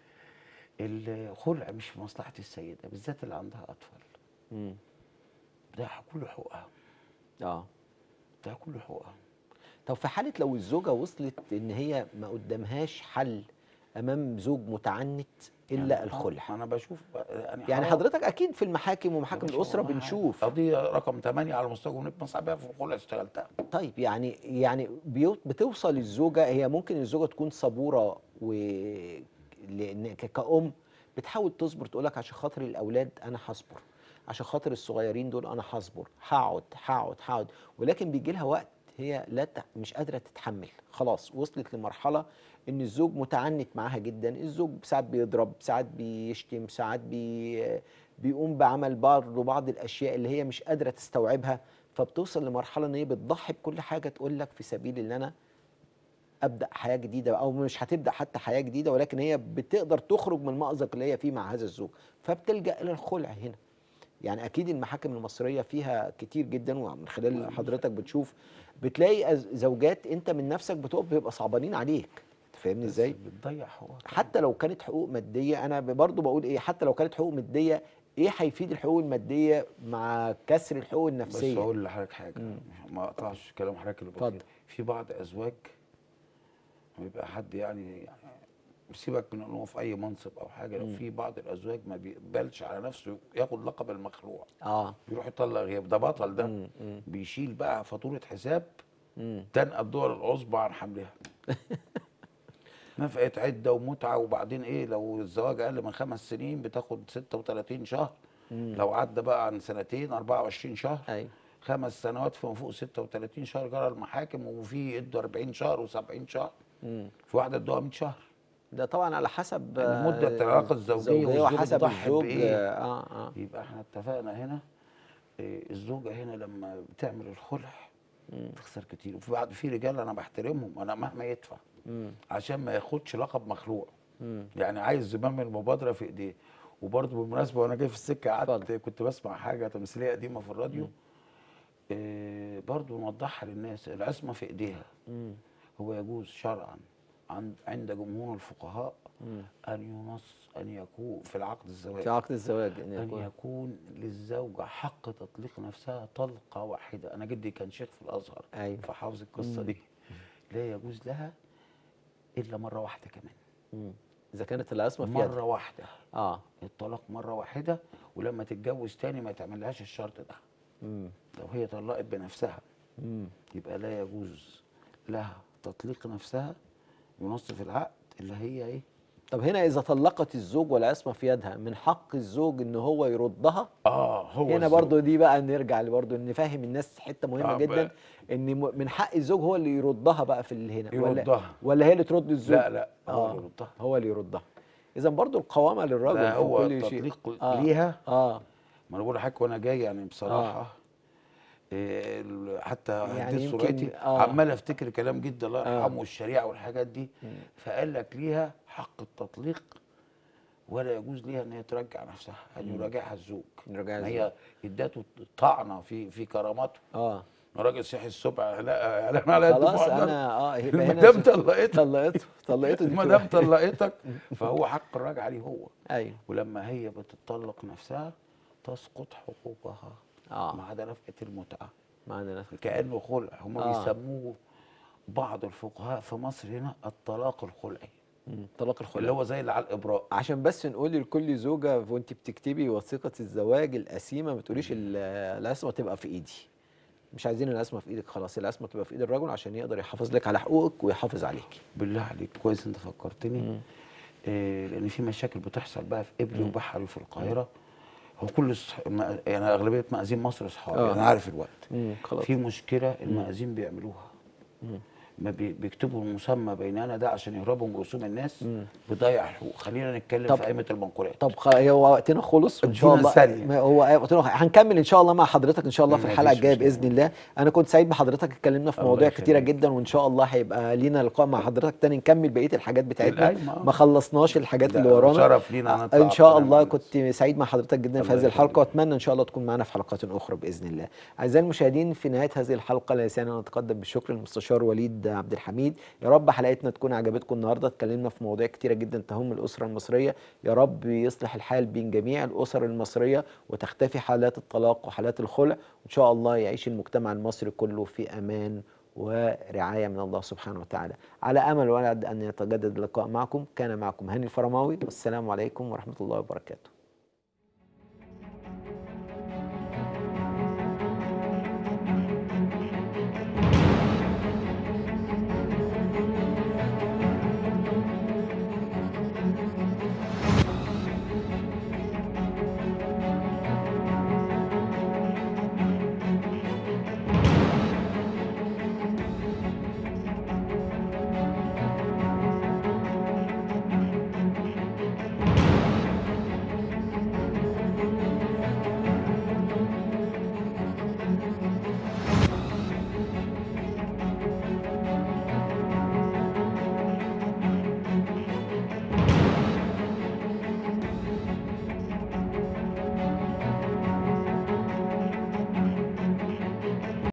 S2: الخلع مش في مصلحة السيدة بالذات اللي عندها أطفال
S1: مم.
S2: ده كل حقوقها
S1: اه
S2: ده كل حقوقها
S1: طب في حاله لو الزوجه وصلت ان هي ما قدامهاش حل امام زوج متعنت الا
S2: يعني
S1: الخلع
S2: انا بشوف بقى- يعني
S1: يعني
S2: حرام.
S1: حضرتك اكيد في المحاكم ومحاكم
S2: يا باشا
S1: الاسره
S2: والله
S1: بنشوف
S2: قضيه رقم 8 على مستوى جمهوريه مصر بيها في الخلع اشتغلتها
S1: طيب يعني يعني بيو- بتوصل الزوجه هي ممكن الزوجه تكون صبوره و لأن ك- كأم بتحاول تصبر تقول لك عشان خاطر الاولاد انا هصبر عشان خاطر الصغيرين دول انا هصبر هقعد هقعد هقعد ولكن بيجي لها وقت هي لا ت- مش قادره تتحمل خلاص وصلت لمرحله ان الزوج متعنت معاها جدا الزوج ساعات بيضرب ساعات بيشتم ساعات بي بيقوم بعمل برضه بعض الاشياء اللي هي مش قادره تستوعبها فبتوصل لمرحله ان هي بتضحي بكل حاجه تقول لك في سبيل ان انا ابدا حياه جديده او مش هتبدا حتى حياه جديده ولكن هي بتقدر تخرج من المأزق اللي هي فيه مع هذا الزوج فبتلجا الى الخلع هنا يعني اكيد المحاكم المصريه فيها كتير جدا ومن خلال حضرتك بتشوف بتلاقي أز- زوجات انت من نفسك بتقف بيبقى صعبانين عليك أنت فاهمني ازاي
S2: بتضيع حقوقها
S1: حتى لو كانت حقوق ماديه انا برضو بقول ايه حتى لو كانت حقوق ماديه ايه هيفيد الحقوق الماديه مع كسر الحقوق
S2: بس
S1: النفسيه
S2: اقول لحضرتك حاجه ما اقطعش كلام حضرتك اللي
S1: اتفضل.
S2: بقوله في بعض ازواج بيبقى حد يعني يعني سيبك من انه في اي منصب او حاجه لو في بعض الازواج ما بيقبلش على نفسه ياخد لقب المخلوع
S1: اه
S2: بيروح يطلق غياب ده بطل ده
S1: مم، مم.
S2: بيشيل بقى فاتوره حساب
S1: مم.
S2: تنقى الدول العصبى عن حملها نفقة عدة ومتعة وبعدين ايه لو الزواج اقل من خمس سنين بتاخد 36 شهر لو عدى بقى عن سنتين 24 شهر
S1: ايوه
S2: خمس سنوات فما فوق 36 شهر جرى المحاكم وفي ادوا 40 شهر و70 شهر
S1: مم.
S2: في واحده ادوها 100 شهر
S1: ده طبعا على حسب
S2: المدة
S1: آه،
S2: العلاقة الزوجية والزوج
S1: وحسب
S2: بيضحي
S1: الزوج
S2: بإيه.
S1: اه اه
S2: يبقى احنا اتفقنا هنا إيه، الزوجه هنا لما بتعمل الخلع تخسر كتير وفي بعض في رجال انا بحترمهم انا مهما يدفع
S1: مم.
S2: عشان ما ياخدش لقب مخلوع
S1: مم.
S2: يعني عايز زمام المبادره في ايديه وبرضه بالمناسبه وانا جاي في السكه قعدت
S1: اتفضل.
S2: كنت بسمع حاجه تمثيليه قديمه في الراديو إيه برضه نوضحها للناس العصمه في ايديها
S1: مم.
S2: هو يجوز شرعا عند عند جمهور الفقهاء ان ينص ان يكون في العقد الزواج
S1: في عقد الزواج ان
S2: أن
S1: يكون
S2: يكون للزوجة حق تطليق نفسها طلقة واحدة أنا جدي كان شيخ في الأزهر
S1: أيوة.
S2: فحافظ القصة دي لا يجوز لها إلا مرة واحدة كمان
S1: مم. اذا كانت العصمه في
S2: مرة
S1: يدها
S2: واحدة
S1: اه
S2: الطلاق مرة واحدة ولما تتجوز تاني ما تعملهاش الشرط ده
S1: مم.
S2: لو هي طلقت بنفسها
S1: مم.
S2: يبقى لا يجوز لها تطليق نفسها ينص في العقد اللي هي إيه
S1: طب هنا اذا طلقت الزوج والعصمه في يدها من حق الزوج ان هو يردها
S2: آه هو
S1: هنا
S2: الزوج.
S1: برضو دي بقى نرجع برضو نفهم الناس حته مهمه
S2: آه،
S1: جدا
S2: بقى.
S1: ان م- من حق الزوج هو اللي يردها بقى في اللي هنا ولا
S2: يردها.
S1: ولا هي اللي ترد الزوج
S2: لا لا هو
S1: آه.
S2: اللي يردها
S1: هو اللي يردها اذا برضو القوامه للرجل
S2: ده
S1: في
S2: هو
S1: كل شيء
S2: التطليق
S1: آه.
S2: ليها
S1: اه
S2: ما انا بقول لحضرتك وانا جاي يعني بصراحه إيه ال- حتى
S1: يعني
S2: يعني
S1: يمكن-
S2: سرعتي
S1: آه.
S2: عمال افتكر كلام جدي الله
S1: آه.
S2: يرحمه والشريعه والحاجات دي فقال لك ليها حق التطليق ولا يجوز ليها ان هي ترجع نفسها ان يراجعها الزوج
S1: يراجعها
S2: ما
S1: الزوج.
S2: هي ادته طعنه في في كرامته
S1: اه
S2: راجل صحي الصبح لا اعلان على قد
S1: خلاص
S2: ما أقدر.
S1: انا اه يبقى هنا
S2: المدام طلقتك
S1: طلقته طلقته دي
S2: المدام
S1: بتبقى-
S2: طلقتك فهو حق الرجعه ليه هو
S1: ايوه
S2: ولما هي بتطلق نفسها تسقط حقوقها
S1: آه.
S2: ما عدا نفقه المتعه
S1: معانا ناس
S2: كانه خلع هم
S1: آه.
S2: آه. بيسموه بعض الفقهاء في مصر هنا الطلاق الخلعي
S1: مم. طلاق الخلع
S2: اللي هو زي اللي على الابراء
S1: عشان بس نقول لكل زوجة وانت بتكتبي وثيقة الزواج القسيمة ما تقوليش ال- العصمة تبقى في ايدي مش عايزين العصمة في ايدك خلاص العصمة تبقى في ايد الرجل عشان يقدر يحافظ لك على حقوقك ويحافظ عليك
S2: بالله عليك كويس انت فكرتني إيه لان في مشاكل بتحصل بقى في قبلي وبحري في القاهره هو كل الصح... ما- يعني اغلبيه مأذين مصر اصحابي
S1: آه.
S2: انا عارف الوقت
S1: مم، خلاص.
S2: في مشكله المأذين بيعملوها ما بي... بيكتبوا المسمى بيننا ده عشان يهربوا من رسوم الناس بيضيع الحقوق خلينا نتكلم
S1: طب-
S2: في قائمه المنقولات
S1: طب خ- هو وقتنا خلص وان شاء
S2: ادينا
S1: الله
S2: ثانية.
S1: ما هو وقتنا خ- هنكمل ان شاء الله مع حضرتك ان شاء الله في
S2: ما
S1: الحلقه
S2: فيش
S1: الجايه
S2: مشكلة.
S1: باذن الله انا كنت سعيد بحضرتك اتكلمنا في
S2: الله
S1: مواضيع
S2: يخليك.
S1: كتيره جدا وان شاء الله هيبقى لينا لقاء مع حضرتك تاني نكمل بقيه الحاجات بتاعتنا
S2: القايمة، آه.
S1: ما خلصناش الحاجات
S2: ده
S1: اللي ورانا
S2: شرف لينا نطلع
S1: ان شاء
S2: بكلام
S1: الله
S2: عن
S1: كنت سعيد مع حضرتك جدا في
S2: الله
S1: هذه الحلقه
S2: يخليك.
S1: واتمنى ان شاء الله تكون معنا في حلقات اخرى باذن الله اعزائي المشاهدين في نهايه هذه الحلقه لا يسعنا ان نتقدم بالشكر للمستشار وليد عبد الحميد يا رب حلقتنا تكون عجبتكم النهارده اتكلمنا في مواضيع كتيره جدا تهم الاسره المصريه يا رب يصلح الحال بين جميع الاسر المصريه وتختفي حالات الطلاق وحالات الخلع وان شاء الله يعيش المجتمع المصري كله في امان ورعايه من الله سبحانه وتعالى على امل وعد ان يتجدد اللقاء معكم كان معكم هاني الفرماوي والسلام عليكم ورحمه الله وبركاته